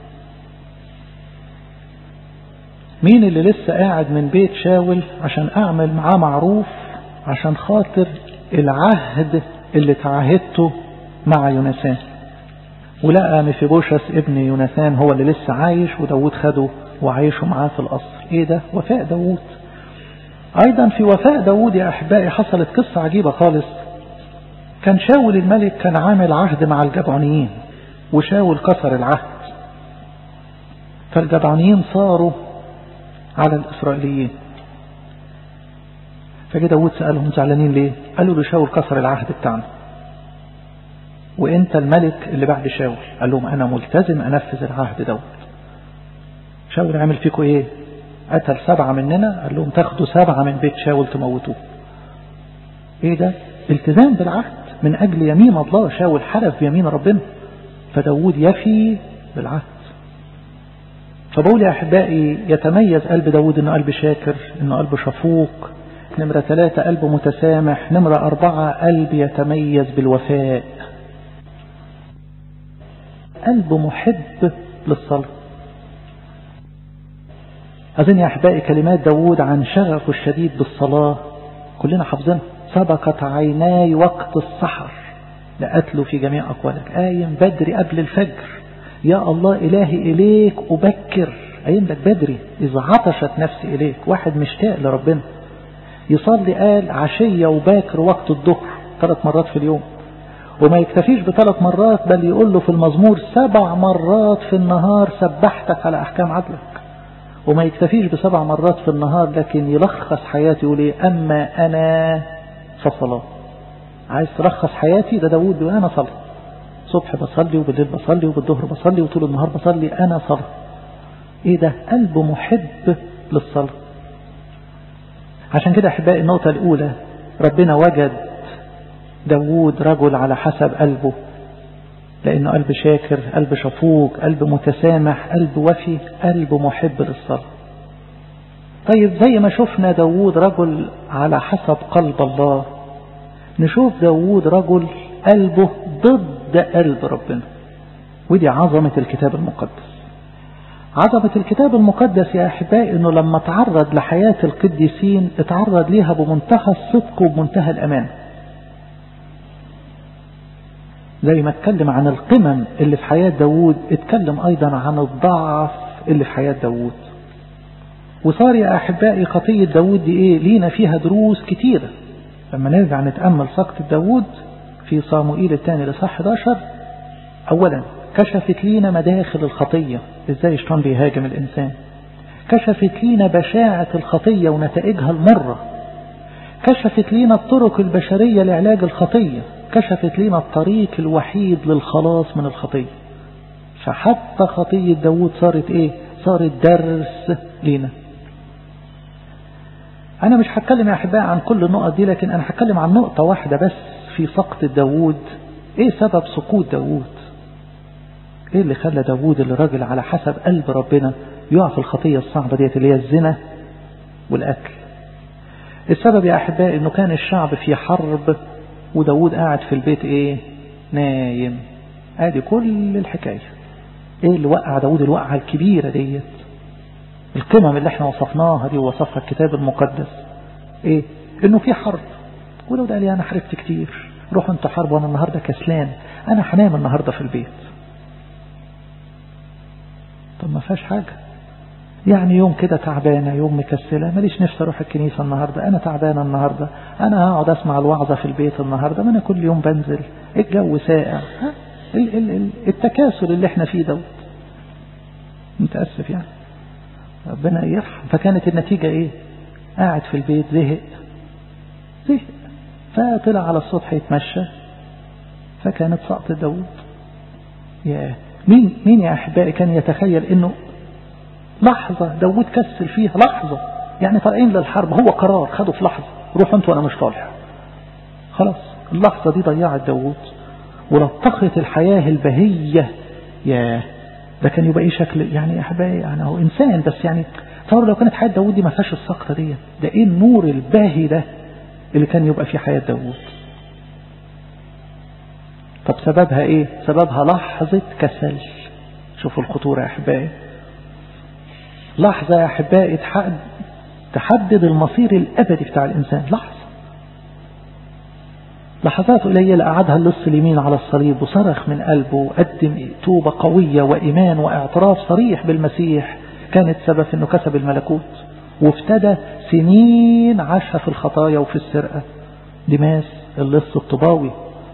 مين اللي لسه قاعد من بيت شاول عشان أعمل معاه معروف عشان خاطر العهد اللي تعهدته مع يونسان ولقى مفيبوشس ابن يونسان هو اللي لسه عايش وداود خده وعايشه معاه في القصر ايه ده وفاء داود ايضا في وفاء داود يا احبائي حصلت قصة عجيبة خالص كان شاول الملك كان عامل عهد مع الجبعونيين وشاول كسر العهد فالجبعونيين صاروا على الإسرائيليين فجاء داود سألهم زعلانين ليه قالوا له شاول كسر العهد بتاعنا وانت الملك اللي بعد شاول قال لهم انا ملتزم انفذ العهد دوت شاول عمل فيكم ايه قتل سبعة مننا قال لهم تاخدوا سبعة من بيت شاول تموتوه ايه ده التزام بالعهد من اجل يمين الله شاول حلف بيمين ربنا فداود يفي بالعهد فبقول يا احبائي يتميز قلب داود انه قلب شاكر انه قلب شفوق نمرة ثلاثة قلب متسامح نمرة أربعة قلب يتميز بالوفاء قلب محب للصلاة أظن يا أحبائي كلمات داود عن شغفه الشديد بالصلاة كلنا حافظينها سبقت عيناي وقت السحر لأتلو في جميع أقوالك قايم بدري قبل الفجر يا الله إلهي إليك أبكر قايم لك بدري إذا عطشت نفسي إليك واحد مشتاق لربنا يصلي قال عشية وباكر وقت الظهر ثلاث مرات في اليوم وما يكتفيش بثلاث مرات بل يقول له في المزمور سبع مرات في النهار سبحتك على أحكام عدلك وما يكتفيش بسبع مرات في النهار لكن يلخص حياتي يقول ايه أما أنا فصلاة عايز تلخص حياتي ده داود بيقول أنا صلاة صبح بصلي وبالليل بصلي وبالظهر بصلي وطول النهار بصلي أنا صلاة ايه ده قلب محب للصلاة عشان كده أحبائي النقطة الأولى ربنا وجد داود رجل على حسب قلبه لأنه قلب شاكر قلب شفوق قلب متسامح قلب وفي قلب محب للصلاة طيب زي ما شفنا داود رجل على حسب قلب الله نشوف داود رجل قلبه ضد قلب ربنا ودي عظمة الكتاب المقدس عظمة الكتاب المقدس يا أحبائي أنه لما تعرض لحياة القديسين اتعرض ليها بمنتهى الصدق وبمنتهى الأمان زي ما اتكلم عن القمم اللي في حياة داود اتكلم أيضا عن الضعف اللي في حياة داود وصار يا أحبائي خطية داود دي إيه لينا فيها دروس كتيرة لما نرجع نتأمل سقط داود في صاموئيل الثاني لصح 11 أولا كشفت لينا مداخل الخطية ازاي الشيطان بيهاجم الإنسان كشفت لينا بشاعة الخطية ونتائجها المرة كشفت لينا الطرق البشرية لعلاج الخطية كشفت لنا الطريق الوحيد للخلاص من الخطية فحتى خطية داود صارت ايه صارت درس لينا انا مش هتكلم يا احبائي عن كل النقط دي لكن انا هتكلم عن نقطة واحدة بس في سقط داود ايه سبب سقوط داود ايه اللي خلى داود اللي راجل على حسب قلب ربنا يقع في الخطية الصعبة ديت اللي هي الزنا والقتل السبب يا احبائي انه كان الشعب في حرب وداود قاعد في البيت ايه نايم ادي كل الحكاية ايه اللي وقع داود الوقعة الكبيرة ديت القمم اللي احنا وصفناها دي ووصفها الكتاب المقدس ايه انه في حرب وداود قال لي انا حربت كتير روحوا انتوا حرب وانا النهاردة كسلان انا هنام النهاردة في البيت طب ما فيهاش حاجة يعني يوم كده تعبانة يوم مكسلة ماليش نفسي أروح الكنيسة النهاردة أنا تعبانة النهاردة أنا هقعد أسمع الوعظة في البيت النهاردة ما أنا كل يوم بنزل الجو ساقع التكاسل اللي احنا فيه دوت متأسف يعني ربنا يرحم فكانت النتيجة ايه قاعد في البيت زهق زهق فطلع على السطح يتمشى فكانت سقط داود يا مين مين يا أحبائي كان يتخيل انه لحظة داود كسل فيها لحظة يعني طالعين للحرب هو قرار خده في لحظة روحوا انتوا انا مش طالع خلاص اللحظة دي ضيعت داود ولطخت الحياة البهية يا ده كان يبقى ايه شكل يعني يا احبائي يعني هو انسان بس يعني تصور لو كانت حياة داود دي ما فيهاش السقطة دي ده ايه النور الباهي ده اللي كان يبقى في حياة داود طب سببها ايه سببها لحظة كسل شوفوا الخطورة يا احبائي لحظة يا أحبائي تحدد المصير الأبدي بتاع الإنسان لحظة لحظات قليلة قعدها اللص اليمين على الصليب وصرخ من قلبه وقدم توبة قوية وإيمان واعتراف صريح بالمسيح كانت سبب أنه كسب الملكوت وافتدى سنين عاشها في الخطايا وفي السرقة دماس اللص الطباوي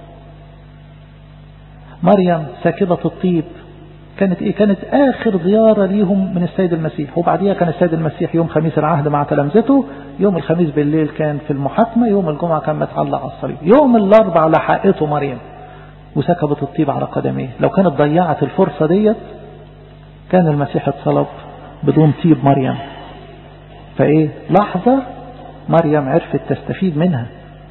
مريم ساكبة الطيب كانت ايه كانت اخر زيارة ليهم من السيد المسيح وبعديها كان السيد المسيح يوم خميس العهد مع تلامذته يوم الخميس بالليل كان في المحاكمة يوم الجمعة كان متعلق على الصليب يوم الاربع لحقته مريم وسكبت الطيب على قدميه لو كانت ضيعت الفرصة ديت كان المسيح اتصلب بدون طيب مريم فايه لحظة مريم عرفت تستفيد منها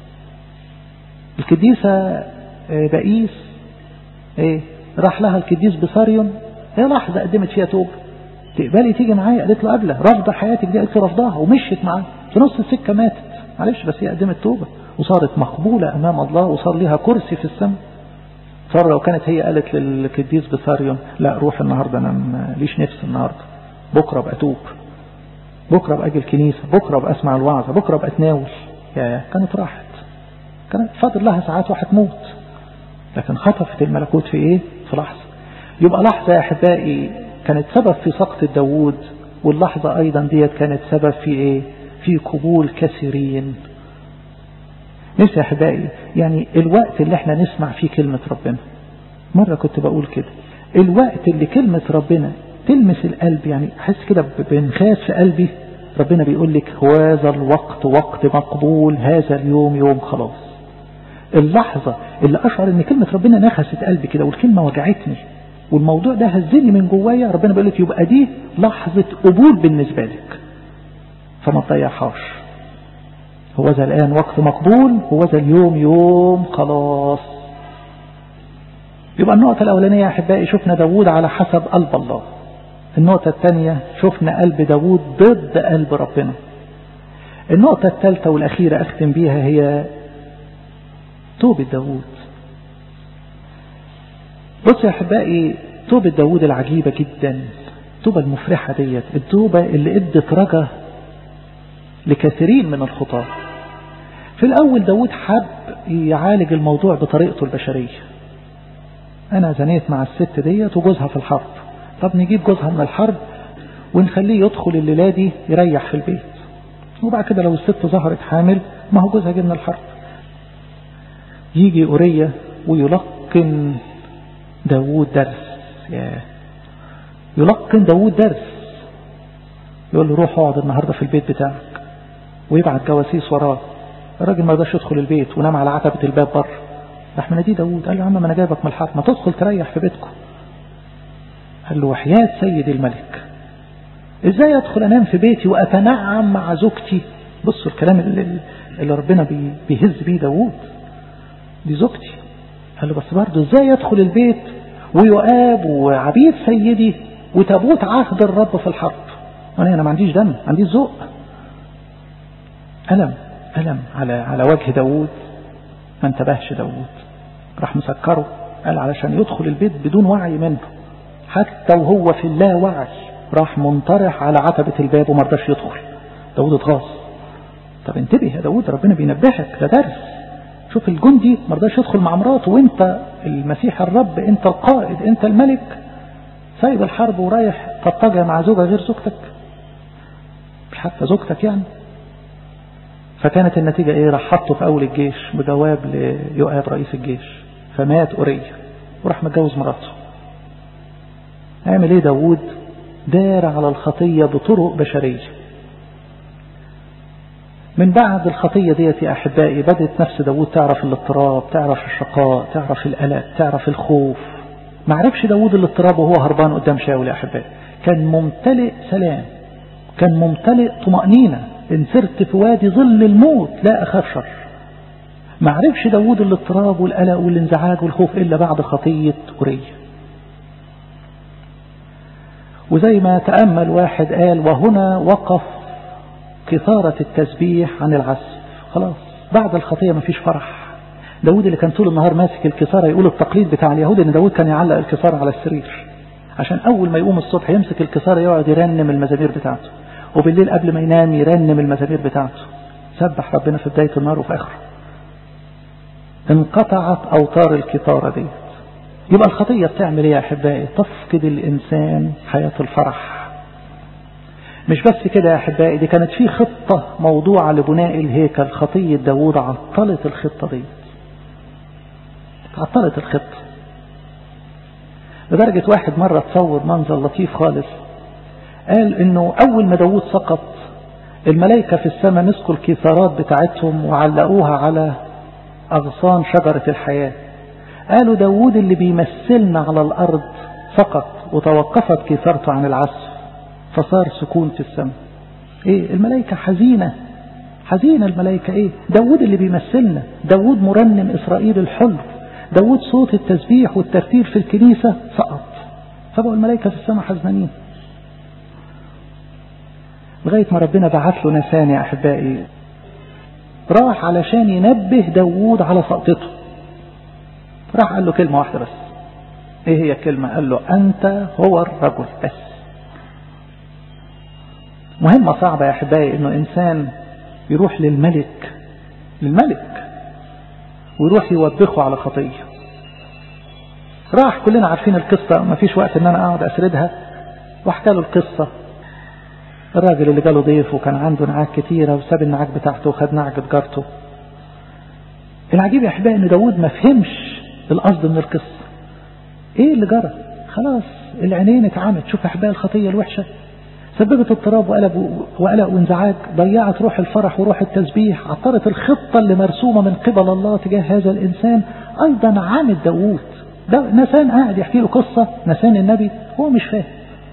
القديسة بئيس ايه راح لها القديس بصاريون هي لحظة قدمت فيها توب تقبلي تيجي معايا قالت له قبله رافضة حياتك دي قالت له رفضها ومشيت معاه في نص السكة ماتت معلش بس هي قدمت توبة وصارت مقبولة أمام الله وصار لها كرسي في السماء صار لو كانت هي قالت للقديس بصاريون لا روح النهاردة أنا ليش نفس النهاردة بكرة بقى توب بكرة بقى أجي الكنيسة بكرة بقى أسمع الوعظة بكرة بقى أتناول يا كانت راحت كانت فاضل لها ساعات وهتموت لكن خطفت الملكوت في إيه في لحظة يبقى لحظة يا أحبائي كانت سبب في سقط داوود واللحظة أيضا ديت كانت سبب في إيه في قبول كثيرين نفسي يا أحبائي يعني الوقت اللي احنا نسمع فيه كلمة ربنا مرة كنت بقول كده الوقت اللي كلمة ربنا تلمس القلب يعني أحس كده بانخاس في قلبي ربنا بيقول لك هذا الوقت وقت مقبول هذا اليوم يوم خلاص اللحظة اللي أشعر إن كلمة ربنا نخست قلبي كده والكلمة وجعتني والموضوع ده هزني من جوايا ربنا بيقول لك يبقى دي لحظة قبول بالنسبة لك فما تضيعهاش هو ذا الآن وقت مقبول هو ذا اليوم يوم خلاص يبقى النقطة الأولانية يا أحبائي شفنا داوود على حسب قلب الله النقطة الثانية شفنا قلب داوود ضد قلب ربنا النقطة الثالثة والأخيرة أختم بيها هي توبة داوود بص يا أحبائي توبة داوود العجيبة جدا التوبة المفرحة ديت التوبة اللي ادت رجا لكثيرين من الخطاة في الأول داود حب يعالج الموضوع بطريقته البشرية أنا زنيت مع الست ديت وجوزها في الحرب طب نجيب جوزها من الحرب ونخليه يدخل الليلة دي يريح في البيت وبعد كده لو الست ظهرت حامل ما هو جوزها جه من الحرب يجي أورية ويلقن داود درس ياه يلقن داود درس يقول له روح اقعد النهاردة في البيت بتاعك ويبعت جواسيس وراه الراجل ما رضاش يدخل البيت ونام على عتبة الباب بره راح مناديه داوود قال له يا عم ما انا جايبك من الحرب ما تدخل تريح في بيتكم قال له وحياة سيد الملك ازاي ادخل انام في بيتي واتنعم مع زوجتي بصوا الكلام اللي, اللي ربنا بيهز بيه داوود دي زوجتي قال له بس برضه ازاي يدخل البيت ويؤاب وعبيد سيدي وتابوت عهد الرب في الحرب وانا انا ما عنديش دم عنديش ذوق ألم ألم على على وجه داوود ما انتبهش داوود راح مسكره قال علشان يدخل البيت بدون وعي منه حتى وهو في اللا وعي راح منطرح على عتبة الباب وما رضاش يدخل داوود اتغاظ طب انتبه يا داوود ربنا بينبهك ده درس شوف الجندي ما رضاش يدخل مع مراته وانت المسيح الرب انت القائد انت الملك سايب الحرب ورايح تضطجع مع زوجة غير زوجتك مش حتى زوجتك يعني فكانت النتيجة ايه راح حطه في اول الجيش بجواب ليؤاب رئيس الجيش فمات أورية وراح متجوز مراته عمل ايه داوود دار على الخطية بطرق بشرية من بعد الخطية ديت يا أحبائي بدأت نفس داوود تعرف الاضطراب تعرف الشقاء تعرف القلق تعرف الخوف ما عرفش داوود الاضطراب وهو هربان قدام شاول يا أحبائي كان ممتلئ سلام كان ممتلئ طمأنينة إن سرت في وادي ظل الموت لا أخاف شر ما عرفش داوود الاضطراب والقلق والانزعاج والخوف إلا بعد خطية أورية وزي ما تأمل واحد قال وهنا وقف كثارة التسبيح عن العزف خلاص بعد الخطية ما فيش فرح داود اللي كان طول النهار ماسك الكسارة يقول التقليد بتاع اليهود ان داود كان يعلق الكسارة على السرير عشان اول ما يقوم الصبح يمسك الكسارة يقعد يرنم المزامير بتاعته وبالليل قبل ما ينام يرنم المزامير بتاعته سبح ربنا في بداية النهار وفي اخره انقطعت اوتار الكتارة دي يبقى الخطية بتعمل ايه يا احبائي تفقد الانسان حياة الفرح مش بس كده يا احبائي دي كانت في خطة موضوعة لبناء الهيكل خطية داوود عطلت الخطة دي عطلت الخطة لدرجة واحد مرة تصور منظر لطيف خالص قال انه اول ما داوود سقط الملائكة في السماء مسكوا الكثارات بتاعتهم وعلقوها على اغصان شجرة الحياة قالوا داود اللي بيمثلنا على الأرض فقط وتوقفت كثرته عن العزف فصار سكون في السماء ايه الملائكة حزينة حزينة الملائكة ايه داود اللي بيمثلنا داود مرنم إسرائيل الحلو داود صوت التسبيح والترتيل في الكنيسة سقط فبقوا الملائكة في السماء حزنانين لغاية ما ربنا بعت له نسان يا أحبائي راح علشان ينبه داود على سقطته راح قال له كلمة واحدة بس ايه هي الكلمة قال له انت هو الرجل بس مهمة صعبة يا احبائي انه انسان يروح للملك للملك ويروح يوبخه على خطية راح كلنا عارفين القصة ما فيش وقت ان انا اقعد اسردها واحكى له القصة الراجل اللي جاله ضيف وكان عنده نعاج كتيرة وساب النعاج بتاعته وخد نعجة جارته العجيب يا احبائي ان داود ما فهمش القصد من القصة ايه اللي جرى خلاص العينين اتعمت شوف احبائي الخطية الوحشة سببت اضطراب وقلب وقلق وانزعاج ضيعت روح الفرح وروح التسبيح عطرت الخطة اللي مرسومة من قبل الله تجاه هذا الإنسان أيضا عامد داوود ده نسان قاعد يحكي له قصة نسان النبي هو مش فاهم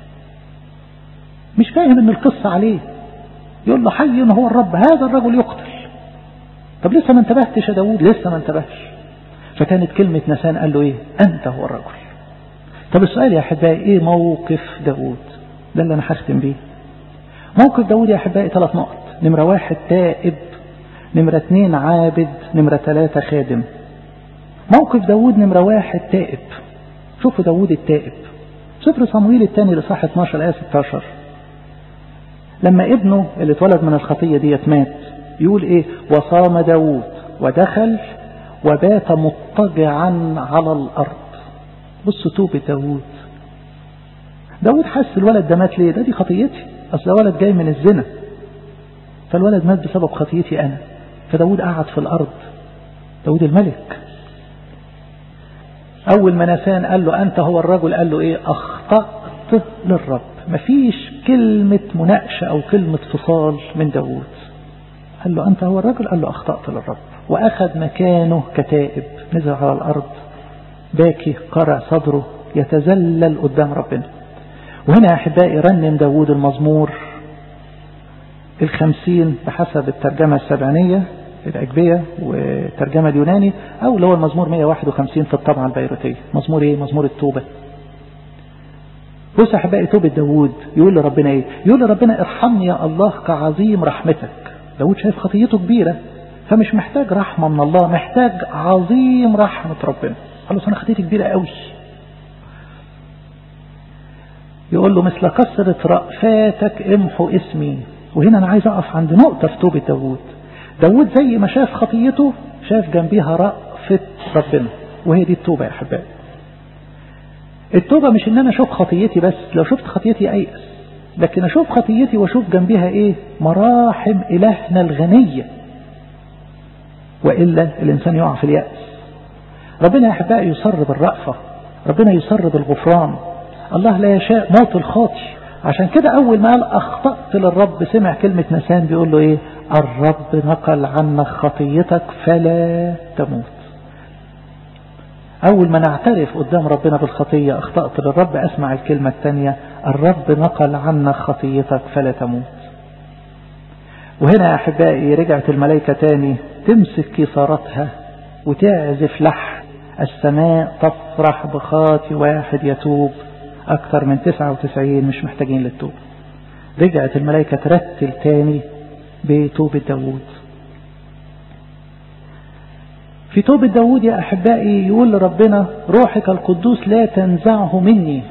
مش فاهم ان القصة عليه يقول له حي هو الرب هذا الرجل يقتل طب لسه ما انتبهتش يا داوود لسه ما انتبهش فكانت كلمة نسان قال له ايه انت هو الرجل طب السؤال يا احبائي ايه موقف داوود ده اللي انا هختم بيه موقف داود يا احبائي ثلاث نقط نمرة واحد تائب نمرة اثنين عابد نمرة ثلاثة خادم موقف داود نمرة واحد تائب شوفوا داود التائب سفر صمويل الثاني لصح 12 آية 16 لما ابنه اللي اتولد من الخطية ديت مات يقول ايه وصام داود ودخل وبات مضطجعا على الأرض بصوا توبة داود داود حس الولد ده مات ليه ده دي خطيتي أصل ده ولد جاي من الزنا فالولد مات بسبب خطيتي أنا فداود قعد في الأرض داود الملك أول ما نسان قال له أنت هو الرجل قال له إيه أخطأت للرب مفيش كلمة مناقشة أو كلمة فصال من داود قال له أنت هو الرجل قال له أخطأت للرب وأخذ مكانه كتائب نزل على الأرض باكي قرع صدره يتذلل قدام ربنا وهنا يا أحبائي رنم داود المزمور الخمسين بحسب الترجمة السبعينية الأجبية والترجمة اليوناني أو اللي هو المزمور 151 في الطبعة البيروتية مزمور إيه؟ مزمور التوبة بص أحبائي توبة داود يقول لربنا إيه؟ يقول لربنا ارحمني يا الله كعظيم رحمتك داود شايف خطيته كبيرة فمش محتاج رحمة من الله محتاج عظيم رحمة ربنا خلاص أنا خطيتي كبيرة قوي يقول له مثل كثرة رأفاتك امحو اسمي وهنا أنا عايز أقف عند نقطة في توبة داود داود زي ما شاف خطيته شاف جنبيها رأفة ربنا وهي دي التوبة يا أحبائي التوبة مش ان انا اشوف خطيتي بس لو شفت خطيتي ايأس لكن اشوف خطيتي واشوف جنبها ايه مراحم الهنا الغنية وإلا الانسان يقع في اليأس ربنا يا احبائي يصر بالرأفة ربنا يصر بالغفران الله لا يشاء موت الخاطي عشان كده اول ما قال اخطأت للرب سمع كلمة نسان بيقول له ايه الرب نقل عنك خطيتك فلا تموت أول ما نعترف قدام ربنا بالخطية أخطأت للرب أسمع الكلمة الثانية الرب نقل عنك خطيتك فلا تموت وهنا يا أحبائي رجعت الملائكة تاني تمسك كسارتها وتعزف لحن السماء تفرح بخاطي واحد يتوب أكثر من 99 مش محتاجين للتوب رجعت الملائكة ترتل تاني بتوبة داوود في توبة داود يا أحبائي يقول لربنا روحك القدوس لا تنزعه مني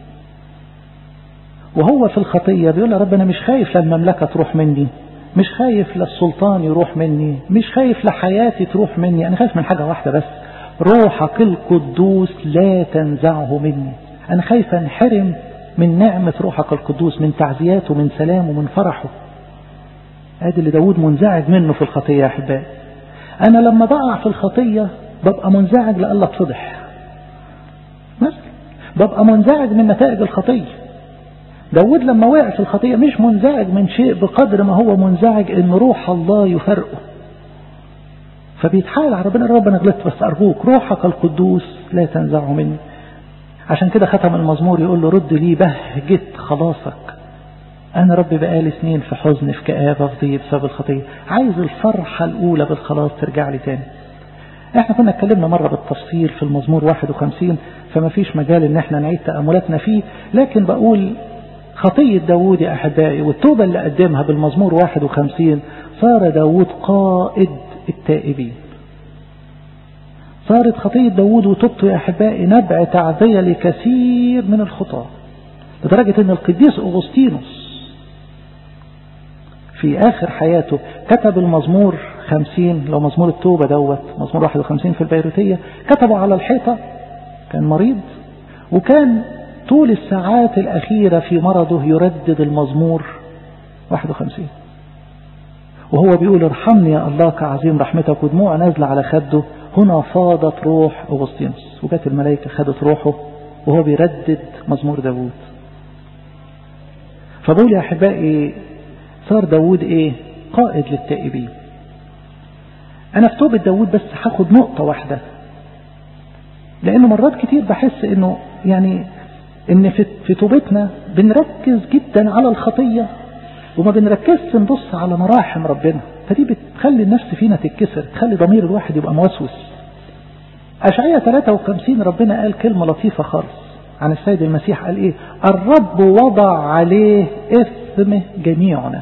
وهو في الخطية بيقول يا رب أنا مش خايف للمملكة تروح مني مش خايف للسلطان يروح مني مش خايف لحياتي تروح مني أنا خايف من حاجة واحدة بس روحك القدوس لا تنزعه مني أنا خايف أنحرم من نعمة روحك القدوس من تعزياته من سلامه من فرحه هذا اللي داود منزعج منه في الخطية يا أحبائي أنا لما بقع في الخطية ببقى منزعج لألا اتفضح مثلا ببقى منزعج من نتائج الخطية داود لما وقع في الخطية مش منزعج من شيء بقدر ما هو منزعج ان روح الله يفرقه فبيتحايل على ربنا رب انا غلطت بس ارجوك روحك القدوس لا تنزعه مني عشان كده ختم المزمور يقول له رد لي بهجة خلاصك انا رب بقالي سنين في حزن في كآبة في ضيق بسبب الخطية عايز الفرحة الاولى بالخلاص ترجع لي تاني احنا كنا اتكلمنا مرة بالتفصيل في المزمور 51 فما فيش مجال ان احنا نعيد تأملاتنا فيه لكن بقول خطية داوود يا أحبائي والتوبة اللي قدمها بالمزمور 51 صار داوود قائد التائبين صارت خطية داوود وتوبته يا أحبائي نبع تعزية لكثير من الخطاة لدرجة أن القديس أغسطينوس في آخر حياته كتب المزمور 50 لو مزمور التوبة دوت مزمور 51 في البيروتية كتبه على الحيطة كان مريض وكان طول الساعات الأخيرة في مرضه يردد المزمور 51 وهو بيقول ارحمني يا الله كعظيم رحمتك ودموع نازلة على خده هنا فاضت روح أغسطينوس وجات الملائكة خدت روحه وهو بيردد مزمور داوود فبقول يا أحبائي صار داوود إيه قائد للتائبين أنا في توبة داوود بس هاخد نقطة واحدة لأنه مرات كتير بحس إنه يعني إن في, في توبتنا بنركز جدا على الخطية وما بنركزش نبص على مراحم ربنا فدي بتخلي النفس فينا تتكسر تخلي ضمير الواحد يبقى موسوس أشعية 53 ربنا قال كلمة لطيفة خالص عن السيد المسيح قال إيه الرب وضع عليه إثم جميعنا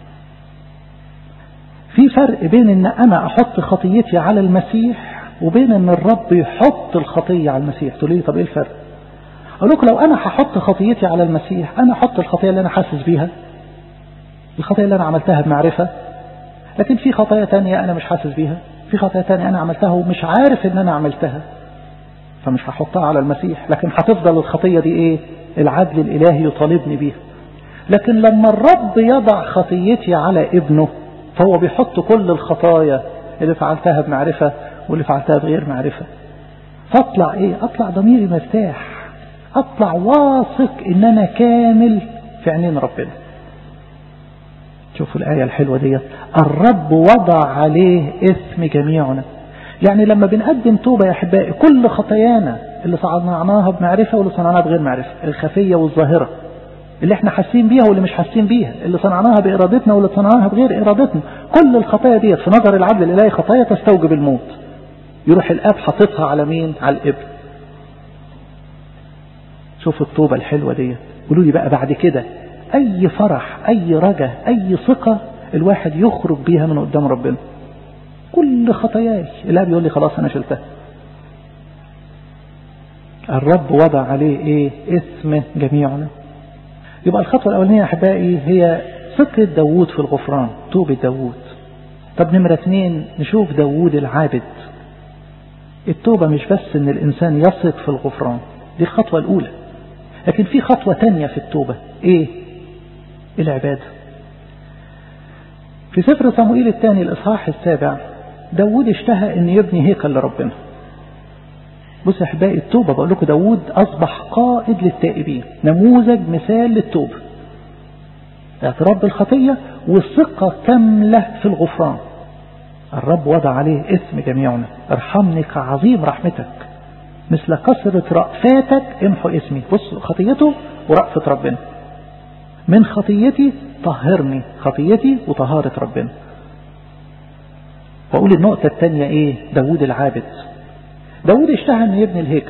في فرق بين ان انا احط خطيتي على المسيح وبين ان الرب يحط الخطية على المسيح تقول لي طب ايه الفرق اقول لكم لو انا هحط خطيتي على المسيح انا احط الخطية اللي انا حاسس بيها الخطية اللي انا عملتها بمعرفة لكن في خطايا تانية انا مش حاسس بيها في خطايا تانية انا عملتها ومش عارف ان انا عملتها فمش هحطها على المسيح لكن هتفضل الخطية دي ايه العدل الالهي يطالبني بيها لكن لما الرب يضع خطيتي على ابنه فهو بيحط كل الخطايا اللي فعلتها بمعرفة واللي فعلتها بغير معرفة فاطلع ايه اطلع ضميري مرتاح اطلع واثق ان انا كامل في عينين ربنا شوفوا الآية الحلوة دي الرب وضع عليه اسم جميعنا يعني لما بنقدم توبة يا أحبائي كل خطايانا اللي صنعناها بمعرفة واللي صنعناها بغير معرفة الخفية والظاهرة اللي احنا حاسين بيها واللي مش حاسين بيها اللي صنعناها بإرادتنا واللي صنعناها بغير إرادتنا كل الخطايا ديت في نظر العدل الإلهي خطايا تستوجب الموت يروح الآب حاططها على مين على الابن شوفوا التوبة الحلوة ديت قولوا لي بقى بعد كده أي فرح أي رجا أي ثقة الواحد يخرج بيها من قدام ربنا كل خطاياي الآب يقول لي خلاص أنا شلتها الرب وضع عليه إيه اسم جميعنا يبقى الخطوة الأولانية أحبائي هي ثقة داوود في الغفران توبة داوود طب نمرة اثنين نشوف داوود العابد التوبة مش بس ان الانسان يثق في الغفران دي الخطوة الاولى لكن في خطوة تانية في التوبة ايه العبادة في سفر صموئيل الثاني الاصحاح السابع داوود اشتهى ان يبني هيكل لربنا بص يا احبائي التوبة بقول لكم داوود اصبح قائد للتائبين نموذج مثال للتوبة اعتراف بالخطية والثقة كاملة في الغفران الرب وضع عليه اسم جميعنا ارحمني كعظيم رحمتك مثل كثرة رأفاتك امحو اسمي بص خطيته ورأفة ربنا من خطيتي طهرني خطيتي وطهارة ربنا وأقول النقطة الثانية ايه داود العابد داود اشتهى انه يبني الهيكل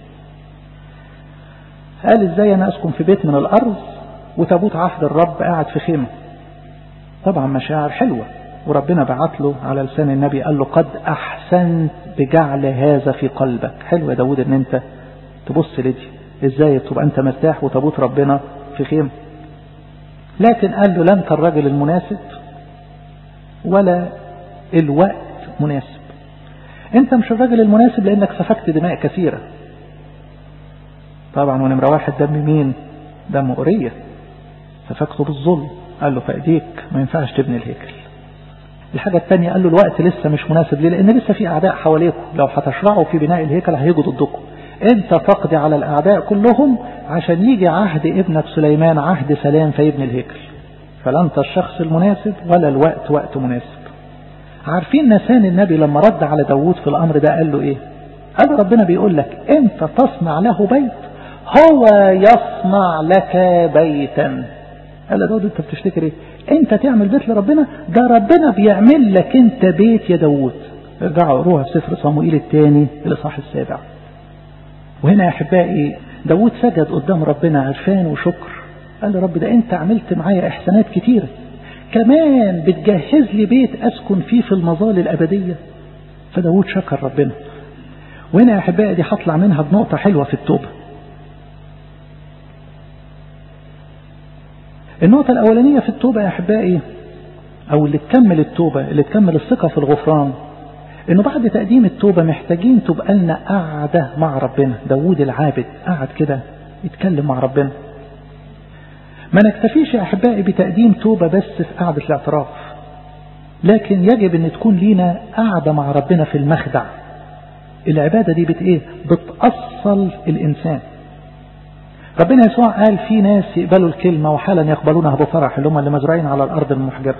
قال ازاي انا اسكن في بيت من الارض وتابوت عهد الرب قاعد في خيمة طبعا مشاعر حلوة وربنا بعت له على لسان النبي قال له قد أحسنت بجعل هذا في قلبك حلو يا داود ان انت تبص لدي ازاي تبقى انت مرتاح وتابوت ربنا في خيمة لكن قال له لا انت الراجل المناسب ولا الوقت مناسب انت مش الراجل المناسب لانك سفكت دماء كثيرة طبعا ونمرة واحد دم مين دم أورية سفكته بالظلم قال له فأيديك ما ينفعش تبني الهيكل الحاجة الثانية قال له الوقت لسه مش مناسب ليه لأن لسه في أعداء حواليكم لو هتشرعوا في بناء الهيكل هيجوا ضدكم أنت تقضي على الأعداء كلهم عشان يجي عهد ابنك سليمان عهد سلام فيبني الهيكل فلا أنت الشخص المناسب ولا الوقت وقت مناسب عارفين نسان النبي لما رد على داوود في الأمر ده قال له إيه قال له ربنا بيقول لك أنت تصنع له بيت هو يصنع لك بيتا قال له داود أنت بتفتكر إيه أنت تعمل بيت لربنا ده ربنا بيعمل لك أنت بيت يا داوود ارجعوا اقروها في سفر صموئيل الثاني الإصحاح السابع وهنا يا أحبائي داوود سجد قدام ربنا عرفان وشكر قال له رب ده أنت عملت معايا إحسانات كتيرة كمان بتجهز لي بيت أسكن فيه في المظال الأبدية فداود شكر ربنا وهنا يا أحبائي دي هطلع منها بنقطة حلوة في التوبة النقطة الأولانية في التوبة يا أحبائي أو اللي تكمل التوبة اللي تكمل الثقة في الغفران إنه بعد تقديم التوبة محتاجين تبقى لنا قعدة مع ربنا داود العابد قعد كده يتكلم مع ربنا ما نكتفيش يا أحبائي بتقديم توبة بس في قعدة الاعتراف لكن يجب أن تكون لينا قعدة مع ربنا في المخدع العبادة دي بت إيه؟ بتأصل الإنسان ربنا يسوع قال في ناس يقبلوا الكلمة وحالا يقبلونها بفرح اللي هم اللي مزرعين على الأرض المحجرة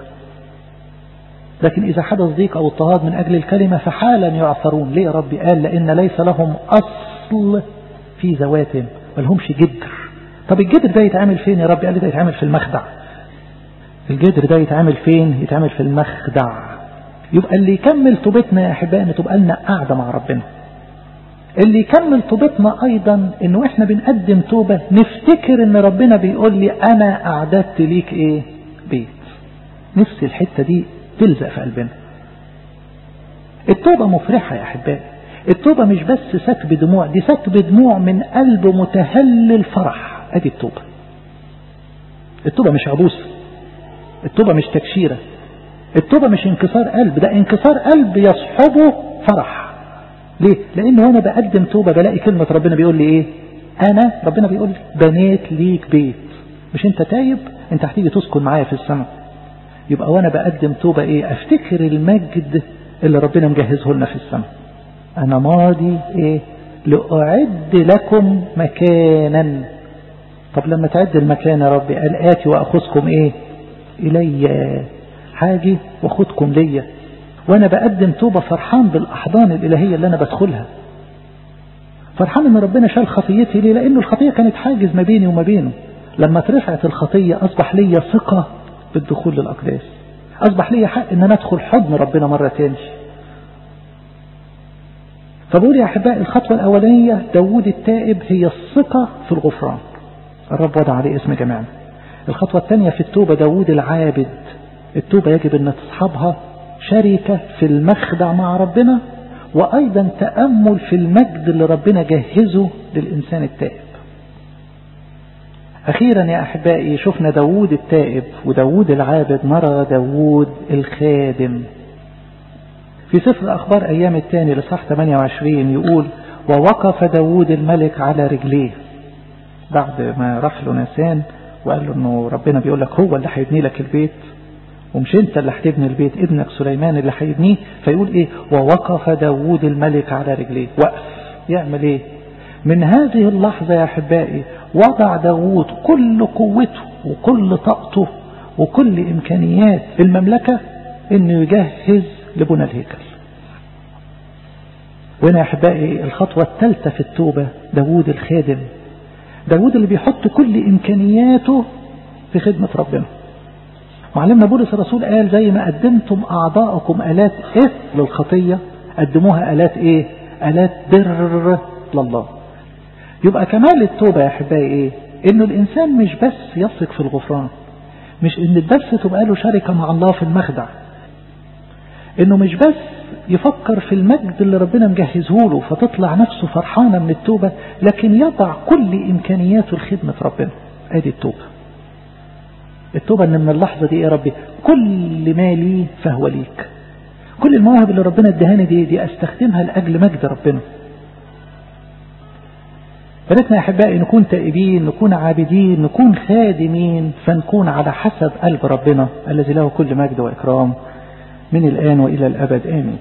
لكن إذا حدث ضيق أو اضطهاد من أجل الكلمة فحالا يعثرون ليه يا ربي قال لأن ليس لهم أصل في ذواتهم ملهمش جدر طب الجدر ده يتعمل فين يا ربي قال لي ده يتعمل في المخدع الجدر ده يتعمل فين يتعمل في المخدع يبقى اللي يكمل توبتنا يا أحبائي أن تبقى لنا قاعدة مع ربنا اللي يكمل توبتنا أيضا إن وإحنا بنقدم توبة نفتكر إن ربنا بيقول لي أنا أعددت ليك إيه بيت نفس الحتة دي تلزق في قلبنا التوبة مفرحة يا أحبائي التوبة مش بس سكب دموع دي سكب دموع من قلب متهلل فرح ادي التوبة التوبة مش عبوسة التوبة مش تكشيرة التوبة مش انكسار قلب ده انكسار قلب يصحبه فرح ليه لانه وانا بقدم توبة بلاقي كلمة ربنا بيقول لي ايه انا ربنا بيقول لي بنيت ليك بيت مش انت تايب انت هتيجي تسكن معايا في السماء يبقى وانا بقدم توبة ايه افتكر المجد اللي ربنا مجهزه لنا في السماء انا ماضي ايه لأعد لكم مكانا طب لما تعد المكان يا ربي قال آتي وأخذكم إيه إلي حاجي وأخذكم ليا وأنا بقدم توبة فرحان بالأحضان الإلهية اللي أنا بدخلها فرحان إن ربنا شال خطيتي ليه لأنه الخطية كانت حاجز ما بيني وما بينه لما اترفعت الخطية أصبح ليا ثقة بالدخول للأقداس أصبح ليا حق إن أنا أدخل حضن ربنا مرة تاني فبقول يا أحبائي الخطوة الأولانية داوود التائب هي الثقة في الغفران الرب وضع عليه اسم جميعنا الخطوة الثانية في التوبة داوود العابد التوبة يجب أن تصحبها شركة في المخدع مع ربنا وأيضا تأمل في المجد اللي ربنا جهزه للإنسان التائب أخيرا يا أحبائي شفنا داوود التائب وداوود العابد نرى داوود الخادم في سفر أخبار أيام الثاني لصح 28 يقول ووقف داوود الملك على رجليه بعد ما راح له ناسان وقال له انه ربنا بيقول لك هو اللي هيبني لك البيت ومش انت اللي هتبني البيت ابنك سليمان اللي هيبنيه فيقول ايه ووقف داوود الملك على رجليه وقف يعمل ايه من هذه اللحظة يا احبائي وضع داوود كل قوته وكل طاقته وكل امكانيات المملكة انه يجهز لبنى الهيكل وهنا يا احبائي الخطوة الثالثة في التوبة داوود الخادم داود اللي بيحط كل إمكانياته في خدمة ربنا معلمنا بولس الرسول قال زي ما قدمتم أعضاءكم آلات إيه للخطية قدموها آلات إيه آلات بر لله يبقى كمال التوبة يا أحبائي إيه إنه الإنسان مش بس يثق في الغفران مش إن بس تبقى له شركة مع الله في المخدع إنه مش بس يفكر في المجد اللي ربنا مجهزه له فتطلع نفسه فرحانة من التوبة لكن يضع كل إمكانياته لخدمة ربنا ادي التوبة التوبة ان من اللحظة دي يا ربي كل ما لي فهو ليك كل المواهب اللي ربنا ادهاني دي دي استخدمها لأجل مجد ربنا فلتنا يا أحبائي نكون تائبين نكون عابدين نكون خادمين فنكون على حسب قلب ربنا الذي له كل مجد وإكرام من الآن وإلى الأبد آمين